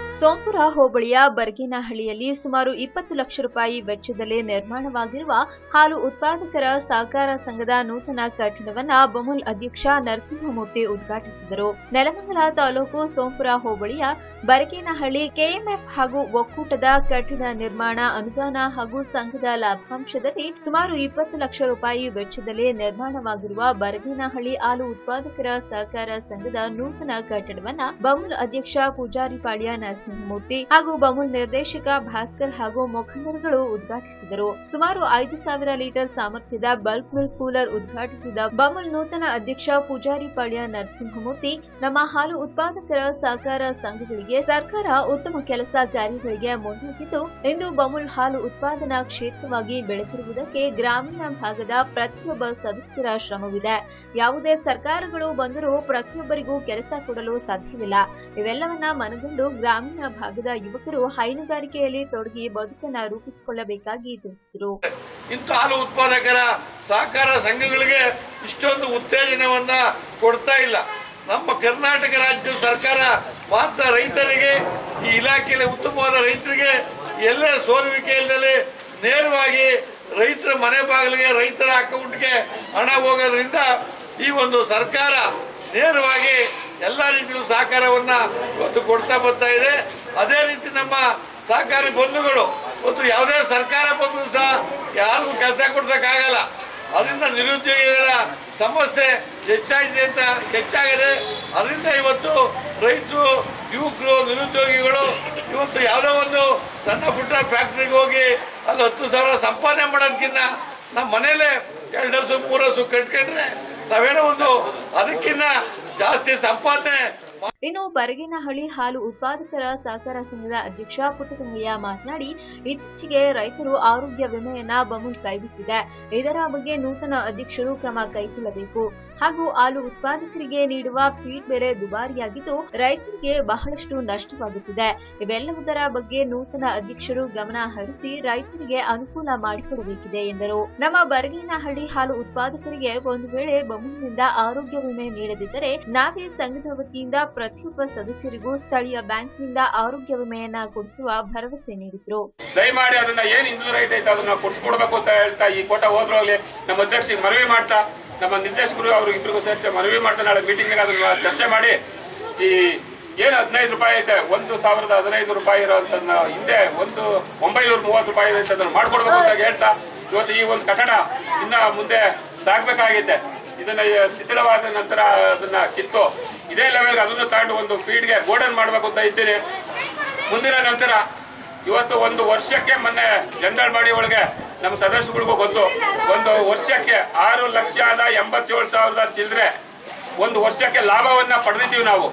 ಸೋಂಪುರ ಹೋಬಳಿಯ ಬರ್ಗೇನಹಳ್ಳಿಯಲ್ಲಿ ಸುಮಾರು ಇಪ್ಪತ್ತು ಲಕ್ಷ ರೂಪಾಯಿ ವೆಚ್ಚದಲ್ಲಿ ನಿರ್ಮಾಣವಾಗಿರುವ ಹಾಲು ಉತ್ಪಾದಕರ ಸಹಕಾರ ಸಂಘದ ನೂತನ ಕಟ್ಟಡವನ್ನ ಬಮುಲ್ ಅಧ್ಯಕ್ಷ ನರಸಿಂಹಮೂರ್ತಿ ಉದ್ಘಾಟಿಸಿದರು ನೆಲಮಂಗಲ ತಾಲೂಕು ಸೋಂಪುರ ಹೋಬಳಿಯ ಬರಗೇನಹಳ್ಳಿ ಕೆಎಂಎಫ್ ಹಾಗೂ ಒಕ್ಕೂಟದ ಕಟ್ಟಡ ನಿರ್ಮಾಣ ಅನುದಾನ ಹಾಗೂ ಸಂಘದ ಲಾಭಾಂಶದಲ್ಲಿ ಸುಮಾರು ಇಪ್ಪತ್ತು ಲಕ್ಷ ರೂಪಾಯಿ ವೆಚ್ಚದಲ್ಲಿ ನಿರ್ಮಾಣವಾಗಿರುವ ಬರಗೇನಹಳ್ಳಿ ಹಾಲು ಉತ್ಪಾದಕರ ಸಹಕಾರ ಸಂಘದ ನೂತನ ಕಟ್ಟಡವನ್ನ ಬಮುಲ್ ಅಧ್ಯಕ್ಷ ಪೂಜಾರಿ ಪಾಳ್ಯ ನರಸಿಂಹಮೂರ್ತಿ ಹಾಗೂ ಬಮುಲ್ ನಿರ್ದೇಶಕ ಭಾಸ್ಕರ್ ಹಾಗೂ ಮುಖಂಡರುಗಳು ಉದ್ಘಾಟಿಸಿದರು ಸುಮಾರು ಐದು ಸಾವಿರ ಲೀಟರ್ ಸಾಮರ್ಥ್ಯದ ಬಲ್ಕ್ ಮಿಲ್ಕ್ ಕೂಲರ್ ಉದ್ಘಾಟಿಸಿದ ಬಮುಲ್ ನೂತನ ಅಧ್ಯಕ್ಷ ಪೂಜಾರಿ ಪಾಳ್ಯ ನರಸಿಂಹಮೂರ್ತಿ ನಮ್ಮ ಹಾಲು ಉತ್ಪಾದಕರ ಸಹಕಾರ ಸಂಘಗಳಿಗೆ ಸರ್ಕಾರ ಉತ್ತಮ ಕೆಲಸ ಕಾರ್ಯಗಳಿಗೆ ಮುಂದಾಗಿದ್ದು ಇಂದು ಬಮುಲ್ ಹಾಲು ಉತ್ಪಾದನಾ ಕ್ಷೇತ್ರವಾಗಿ ಬೆಳೆದಿರುವುದಕ್ಕೆ ಗ್ರಾಮೀಣ ಭಾಗದ ಪ್ರತಿಯೊಬ್ಬ ಸದಸ್ಯರ ಶ್ರಮವಿದೆ ಯಾವುದೇ ಸರ್ಕಾರಗಳು ಬಂದರೂ ಪ್ರತಿಯೊಬ್ಬರಿಗೂ ಕೆಲಸ ಕೊಡಲು ಸಾಧ್ಯವಿಲ್ಲ ಇವೆಲ್ಲವನ್ನ ಮನಗಂಡು ಗ್ರಾಮೀಣ ಭಾಗದ ಯುವಕರು ಹೈನುಗಾರಿಕೆಯಲ್ಲಿ ತೊಡಗಿ ಬದುಕನ್ನ ರೂಪಿಸಿಕೊಳ್ಳಬೇಕಾಗಿ ತಿಳಿಸಿದರು ಇಂಥ ಹಾಲು ಉತ್ಪಾದಕರ ಸಹಕಾರ ಸಂಘಗಳಿಗೆ ಇಷ್ಟೊಂದು ಉತ್ತೇಜನವನ್ನ ಕೊಡ್ತಾ ಇಲ್ಲ ನಮ್ಮ ಕರ್ನಾಟಕ ರಾಜ್ಯ ಸರ್ಕಾರ ಮಾತ್ರ ರೈತರಿಗೆ ಈ ಇಲಾಖೆಯಲ್ಲಿ ಉತ್ತಮವಾದ ರೈತರಿಗೆ ಎಲ್ಲೇ ಸೋರುವಿಕೆ ಇಲ್ಲದೆ ನೇರವಾಗಿ ರೈತರ ಮನೆ ಬಾಗಿಲಿಗೆ ರೈತರ ಅಕೌಂಟ್ಗೆ ಹಣ ಹೋಗೋದ್ರಿಂದ ಈ ಒಂದು ಸರ್ಕಾರ ನೇರವಾಗಿ ಎಲ್ಲ ರೀತಿಯ ಸಹಕಾರವನ್ನ ಇವತ್ತು ಕೊಡ್ತಾ ಬರ್ತಾ ಇದೆ ಅದೇ ರೀತಿ ನಮ್ಮ ಸಹಕಾರಿ ಬಂಧುಗಳು ಇವತ್ತು ಯಾವುದೇ ಸರ್ಕಾರ ಬಂದರೂ ಸಹ ಯಾರಿಗೂ ಕೆಲಸ ಕೊಡ್ಸಕ್ಕಾಗಲ್ಲ ಅದರಿಂದ ನಿರುದ್ಯೋಗಿಗಳ ಸಮಸ್ಯೆ ಹೆಚ್ಚಾಗಿದೆ ಅಂತ ಹೆಚ್ಚಾಗಿದೆ ಅದರಿಂದ ಇವತ್ತು ರೈತರು ಯುವಕರು ನಿರುದ್ಯೋಗಿಗಳು ಇವತ್ತು ಯಾವುದೋ ಒಂದು ಸಣ್ಣ ಪುಟ್ಟ ಫ್ಯಾಕ್ಟ್ರಿಗೆ ಹೋಗಿ ಅಲ್ಲಿ ಹತ್ತು ಸಾವಿರ ಸಂಪಾದನೆ ಮಾಡೋದಕ್ಕಿಂತ ನಮ್ಮ ಮನೇಲೆ ಎರಡು ಹಸು ಮೂರು ಹಸು ಕಟ್ಕೊಂಡ್ರೆ ನಾವೇನೋ ಒಂದು ಅದಕ್ಕಿಂತ ಜಾಸ್ತಿ ಸಂಪಾದನೆ ಇನ್ನು ಬರಗೇನಹಳ್ಳಿ ಹಾಲು ಉತ್ಪಾದಕರ ಸಹಕಾರ ಸಂಘದ ಅಧ್ಯಕ್ಷ ಪುಟ್ಟರಂಗಯ್ಯ ಮಾತನಾಡಿ ಇತ್ತೀಚೆಗೆ ರೈತರು ಆರೋಗ್ಯ ವಿಮೆಯನ್ನ ಬಮುಲ್ ಕೈಬಿಟ್ಟಿದೆ ಇದರ ಬಗ್ಗೆ ನೂತನ ಅಧ್ಯಕ್ಷರು ಕ್ರಮ ಕೈಗೊಳ್ಳಬೇಕು ಹಾಗೂ ಹಾಲು ಉತ್ಪಾದಕರಿಗೆ ನೀಡುವ ಫೀಡ್ ಬೆಲೆ ದುಬಾರಿಯಾಗಿದ್ದು ರೈತರಿಗೆ ಬಹಳಷ್ಟು ನಷ್ಟವಾಗುತ್ತಿದೆ ಇವೆಲ್ಲವುದರ ಬಗ್ಗೆ ನೂತನ ಅಧ್ಯಕ್ಷರು ಗಮನ ಹರಿಸಿ ರೈತರಿಗೆ ಅನುಕೂಲ ಮಾಡಿಕೊಡಬೇಕಿದೆ ಎಂದರು ನಮ್ಮ ಬರಗೇನಹಳ್ಳಿ ಹಾಲು ಉತ್ಪಾದಕರಿಗೆ ಒಂದು ವೇಳೆ ಬಮುಲ್ನಿಂದ ಆರೋಗ್ಯ ವಿಮೆ ನೀಡದಿದ್ದರೆ ನಾವೇ ಸಂಘದ ವತಿಯಿಂದ ಪ್ರತಿಯೊಬ್ಬ ಸದಸ್ಯರಿಗೂ ಸ್ಥಳೀಯ ಬ್ಯಾಂಕ್ನಿಂದ ಆರೋಗ್ಯ ವಿಮೆಯನ್ನ ಕೊಡಿಸುವ ಭರವಸೆ ನೀಡಿದ್ರು ದಯಮಾಡಿ ಅದನ್ನ ಏನ್ ಹಿಂದೂ ರೈಟ್ ಐತೆ ಅದನ್ನ ಕೊಡಿಸ್ಕೊಡ್ಬೇಕು ಅಂತ ಹೇಳ್ತಾ ಈ ಕೋಟ ಹೋದ್ರಲ್ಲಿ ನಮ್ಮ ಅಧ್ಯಕ್ಷರಿಗೆ ಮನವಿ ಮಾಡ್ತಾ ನಮ್ಮ ನಿರ್ದೇಶಕರು ಅವರು ಇಬ್ಬರಿಗೂ ಸೇರ್ತೆ ಮನವಿ ಮಾಡ್ತಾ ನಾಳೆ ಮೀಟಿಂಗ್ ಅದನ್ನ ಚರ್ಚೆ ಮಾಡಿ ಈ ಏನು ಹದಿನೈದು ರೂಪಾಯಿ ಐತೆ ಒಂದು ಸಾವಿರದ ಹದಿನೈದು ರೂಪಾಯಿ ಇರೋಂಥದ್ದನ್ನ ಹಿಂದೆ ಒಂದು ಒಂಬೈನೂರ ಮೂವತ್ತು ರೂಪಾಯಿ ಐತೆ ಅದನ್ನ ಮಾಡ್ಕೊಡ್ಬೇಕು ಅಂತ ಹೇಳ್ತಾ ಇವತ್ತು ಈ ಒಂದು ಕಟ್ಟಡ ಇನ್ನ ಮುಂದೆ ಸಾಗಬೇಕಾಗಿದೆ ಇದನ್ನ ಸ್ಥಿತಿಲವಾದ ನಂತರ ಅದನ್ನ ಕಿತ್ತು ಇದೇ ಲೆವೆಲ್ ಅದನ್ನು ತಗೊಂಡು ಒಂದು ಫೀಡ್ಗೆ ಗೋಡನ್ ಮಾಡಬೇಕು ಅಂತ ಇದ್ದೀನಿ ಮುಂದಿನ ನಂತರ ಇವತ್ತು ಒಂದು ವರ್ಷಕ್ಕೆ ಮೊನ್ನೆ ಜನರಲ್ ಬಾಡಿ ಒಳಗೆ ನಮ್ಮ ಸದಸ್ಯಗಳಿಗೂ ಗೊತ್ತು ಒಂದು ವರ್ಷಕ್ಕೆ ಆರು ಲಕ್ಷದ ಎಂಬತ್ತೇಳು ಸಾವಿರದ ಚಿಲ್ಲರೆ ಒಂದು ವರ್ಷಕ್ಕೆ ಲಾಭವನ್ನ ಪಡೆದಿದ್ದೀವಿ ನಾವು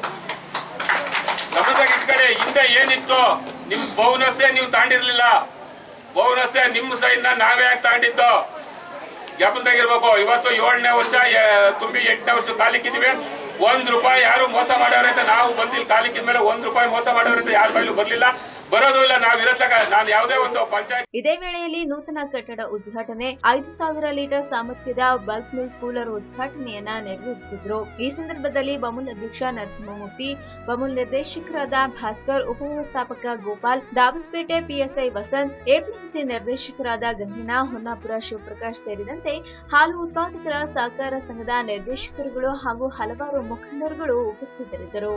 ನಮ್ಮದಾಗ ಇಟ್ಕಡೆ ಹಿಂದೆ ಏನಿತ್ತು ನಿಮ್ ಬೋನಸ್ಸೇ ನೀವು ತಾಂಡಿರ್ಲಿಲ್ಲ ಬೋನಸ್ಸೇ ನಿಮ್ಮ ಸೈನ್ನ ನಾವೇ ಯಾಕೆ ತಾಂಡಿದ್ದು ಜ್ಞಾಪನದಾಗಿರ್ಬೇಕು ಇವತ್ತು ಏಳನೇ ವರ್ಷ ಎ- ತುಂಬಿ ಎಂಟನೇ ವರ್ಷ ಕಾಲಿಕ್ಕಿದೀವಿ ಒಂದ್ ರೂಪಾಯಿ ಯಾರು ಮೋಸ ಮಾಡೋರೆ ಅಂತ ನಾವು ಬಂದಿಲ್ಲ ಕಾಲಿಕ್ಕಿದ ಮೇಲೆ ಒಂದ್ ರೂಪಾಯಿ ಮೋಸ ಮಾಡೋರೆ ಅಂತ ಯಾರ ಬಾಯಲ್ಲೂ ಬರ್ಲಿಲ್ಲ ಬರೋದು ಇಲ್ಲ ನಾವ್ ಇರತ್ತಕ ನಾನು ಯಾವುದೇ ಒಂದು ಪಂಚಾಯತ್ ಇದೇ ವೇಳೆಯಲ್ಲಿ ನೂತನ ಕಟ್ಟಡ ಉದ್ಘಾಟನೆ ಐದು ಸಾವಿರ ಲೀಟರ್ ಸಾಮರ್ಥ್ಯದ ಬಲ್ಕ್ ಮಿಲ್ಕ್ ಕೂಲರ್ ಉದ್ಘಾಟನೆಯನ್ನ ನೆರವೇರಿಸಿದ್ರು ಈ ಸಂದರ್ಭದಲ್ಲಿ ಬಮುಲ್ ಅಧ್ಯಕ್ಷ ನರಸಿಂಹಮೂರ್ತಿ ಬಮುಲ್ ನಿರ್ದೇಶಕರಾದ ಭಾಸ್ಕರ್ ಉಪವ್ಯವಸ್ಥಾಪಕ ಗೋಪಾಲ್ ದಾಬಸ್ಪೇಟೆ ಪಿಎಸ್ಐ ವಸಂತ್ ಎಪಿಎಂಸಿ ನಿರ್ದೇಶಕರಾದ ಗಂಗಿನಾ ಹೊನ್ನಾಪುರ ಶಿವಪ್ರಕಾಶ್ ಸೇರಿದಂತೆ ಹಾಲು ಉತ್ಪಾದಕರ ಸಹಕಾರ ಸಂಘದ ನಿರ್ದೇಶಕರುಗಳು ಹಾಗೂ ಹಲವಾರು ಮುಖಂಡರುಗಳು ಉಪಸ್ಥಿತರಿದ್ದರು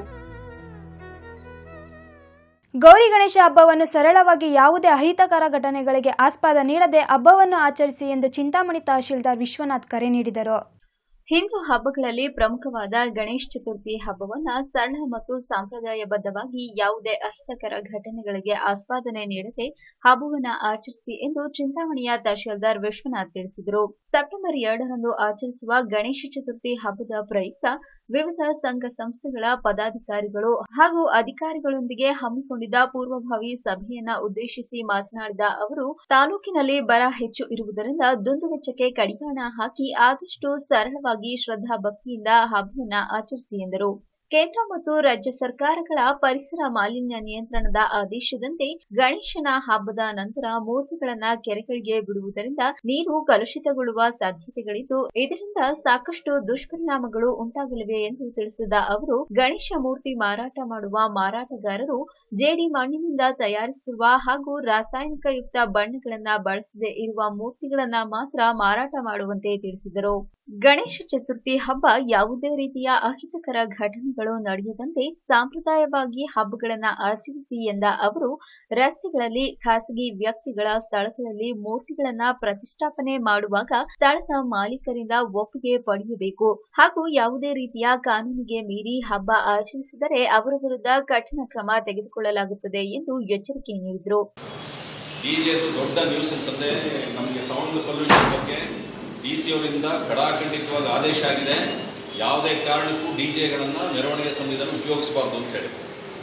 ಗೌರಿ ಗಣೇಶ ಹಬ್ಬವನ್ನು ಸರಳವಾಗಿ ಯಾವುದೇ ಅಹಿತಕರ ಘಟನೆಗಳಿಗೆ ಆಸ್ಪದ ನೀಡದೆ ಹಬ್ಬವನ್ನು ಆಚರಿಸಿ ಎಂದು ಚಿಂತಾಮಣಿ ತಹಶೀಲ್ದಾರ್ ವಿಶ್ವನಾಥ್ ಕರೆ ನೀಡಿದರು ಹಿಂದೂ ಹಬ್ಬಗಳಲ್ಲಿ ಪ್ರಮುಖವಾದ ಗಣೇಶ ಚತುರ್ಥಿ ಹಬ್ಬವನ್ನ ಸರಳ ಮತ್ತು ಸಾಂಪ್ರದಾಯಬದ್ಧವಾಗಿ ಯಾವುದೇ ಅಹಿತಕರ ಘಟನೆಗಳಿಗೆ ಆಸ್ವಾದನೆ ನೀಡದೆ ಹಬ್ಬವನ್ನ ಆಚರಿಸಿ ಎಂದು ಚಿಂತಾಮಣಿಯ ತಹಶೀಲ್ದಾರ್ ವಿಶ್ವನಾಥ್ ತಿಳಿಸಿದರು ಸೆಪ್ಟೆಂಬರ್ ಎರಡರಂದು ಆಚರಿಸುವ ಗಣೇಶ ಚತುರ್ಥಿ ಹಬ್ಬದ ಪ್ರಯುಕ್ತ ವಿವಿಧ ಸಂಘ ಸಂಸ್ಥೆಗಳ ಪದಾಧಿಕಾರಿಗಳು ಹಾಗೂ ಅಧಿಕಾರಿಗಳೊಂದಿಗೆ ಹಮ್ಮಿಕೊಂಡಿದ್ದ ಪೂರ್ವಭಾವಿ ಸಭೆಯನ್ನ ಉದ್ದೇಶಿಸಿ ಮಾತನಾಡಿದ ಅವರು ತಾಲೂಕಿನಲ್ಲಿ ಬರ ಹೆಚ್ಚು ಇರುವುದರಿಂದ ದುಂದುವೆಚ್ಚಕ್ಕೆ ಕಡಿವಾಣ ಹಾಕಿ ಆದಷ್ಟು ಸರಳವಾಗಿ ಶ್ರದ್ಧಾ ಭಕ್ತಿಯಿಂದ ಹಬ್ಬವನ್ನ ಆಚರಿಸಿ ಎಂದರು ಕೇಂದ್ರ ಮತ್ತು ರಾಜ್ಯ ಸರ್ಕಾರಗಳ ಪರಿಸರ ಮಾಲಿನ್ಯ ನಿಯಂತ್ರಣದ ಆದೇಶದಂತೆ ಗಣೇಶನ ಹಬ್ಬದ ನಂತರ ಮೂರ್ತಿಗಳನ್ನ ಕೆರೆಗಳಿಗೆ ಬಿಡುವುದರಿಂದ ನೀರು ಕಲುಷಿತಗೊಳ್ಳುವ ಸಾಧ್ಯತೆಗಳಿದ್ದು ಇದರಿಂದ ಸಾಕಷ್ಟು ದುಷ್ಪರಿಣಾಮಗಳು ಉಂಟಾಗಲಿವೆ ಎಂದು ತಿಳಿಸಿದ ಅವರು ಗಣೇಶ ಮೂರ್ತಿ ಮಾರಾಟ ಮಾಡುವ ಮಾರಾಟಗಾರರು ಜೇಡಿ ಮಣ್ಣಿನಿಂದ ತಯಾರಿಸಿರುವ ಹಾಗೂ ರಾಸಾಯನಿಕಯುಕ್ತ ಬಣ್ಣಗಳನ್ನ ಬಳಸದೇ ಇರುವ ಮೂರ್ತಿಗಳನ್ನ ಮಾತ್ರ ಮಾರಾಟ ಮಾಡುವಂತೆ ತಿಳಿಸಿದರು ಗಣೇಶ ಚತುರ್ಥಿ ಹಬ್ಬ ಯಾವುದೇ ರೀತಿಯ ಅಹಿತಕರ ಘಟನೆಗಳು ನಡೆಯದಂತೆ ಸಾಂಪ್ರದಾಯವಾಗಿ ಹಬ್ಬಗಳನ್ನ ಆಚರಿಸಿ ಎಂದ ಅವರು ರಸ್ತೆಗಳಲ್ಲಿ ಖಾಸಗಿ ವ್ಯಕ್ತಿಗಳ ಸ್ಥಳಗಳಲ್ಲಿ ಮೂರ್ತಿಗಳನ್ನ ಪ್ರತಿಷ್ಠಾಪನೆ ಮಾಡುವಾಗ ಸ್ಥಳದ ಮಾಲೀಕರಿಂದ ಒಪ್ಪಿಗೆ ಪಡೆಯಬೇಕು ಹಾಗೂ ಯಾವುದೇ ರೀತಿಯ ಕಾನೂನಿಗೆ ಮೀರಿ ಹಬ್ಬ ಆಚರಿಸಿದರೆ ಅವರ ವಿರುದ್ಧ ಕಠಿಣ ಕ್ರಮ ತೆಗೆದುಕೊಳ್ಳಲಾಗುತ್ತದೆ ಎಂದು ಎಚ್ಚರಿಕೆ ನೀಡಿದರು ಡಿಜೆದು ದೊಡ್ಡ ನ್ಯೂಸೆನ್ಸ್ ಅಂದರೆ ನಮಗೆ ಸೌಂಡ್ ಪೊಲ್ಯೂಷನ್ ಬಗ್ಗೆ ಡಿ ಸಿ ಅವರಿಂದ ಖಡಾಖಂಡಿತವಾಗಿ ಆದೇಶ ಆಗಿದೆ ಯಾವುದೇ ಕಾರಣಕ್ಕೂ ಡಿ ಜೆಗಳನ್ನು ಮೆರವಣಿಗೆ ಸಮಯದಲ್ಲಿ ಉಪಯೋಗಿಸಬಾರ್ದು ಅಂತ ಹೇಳಿ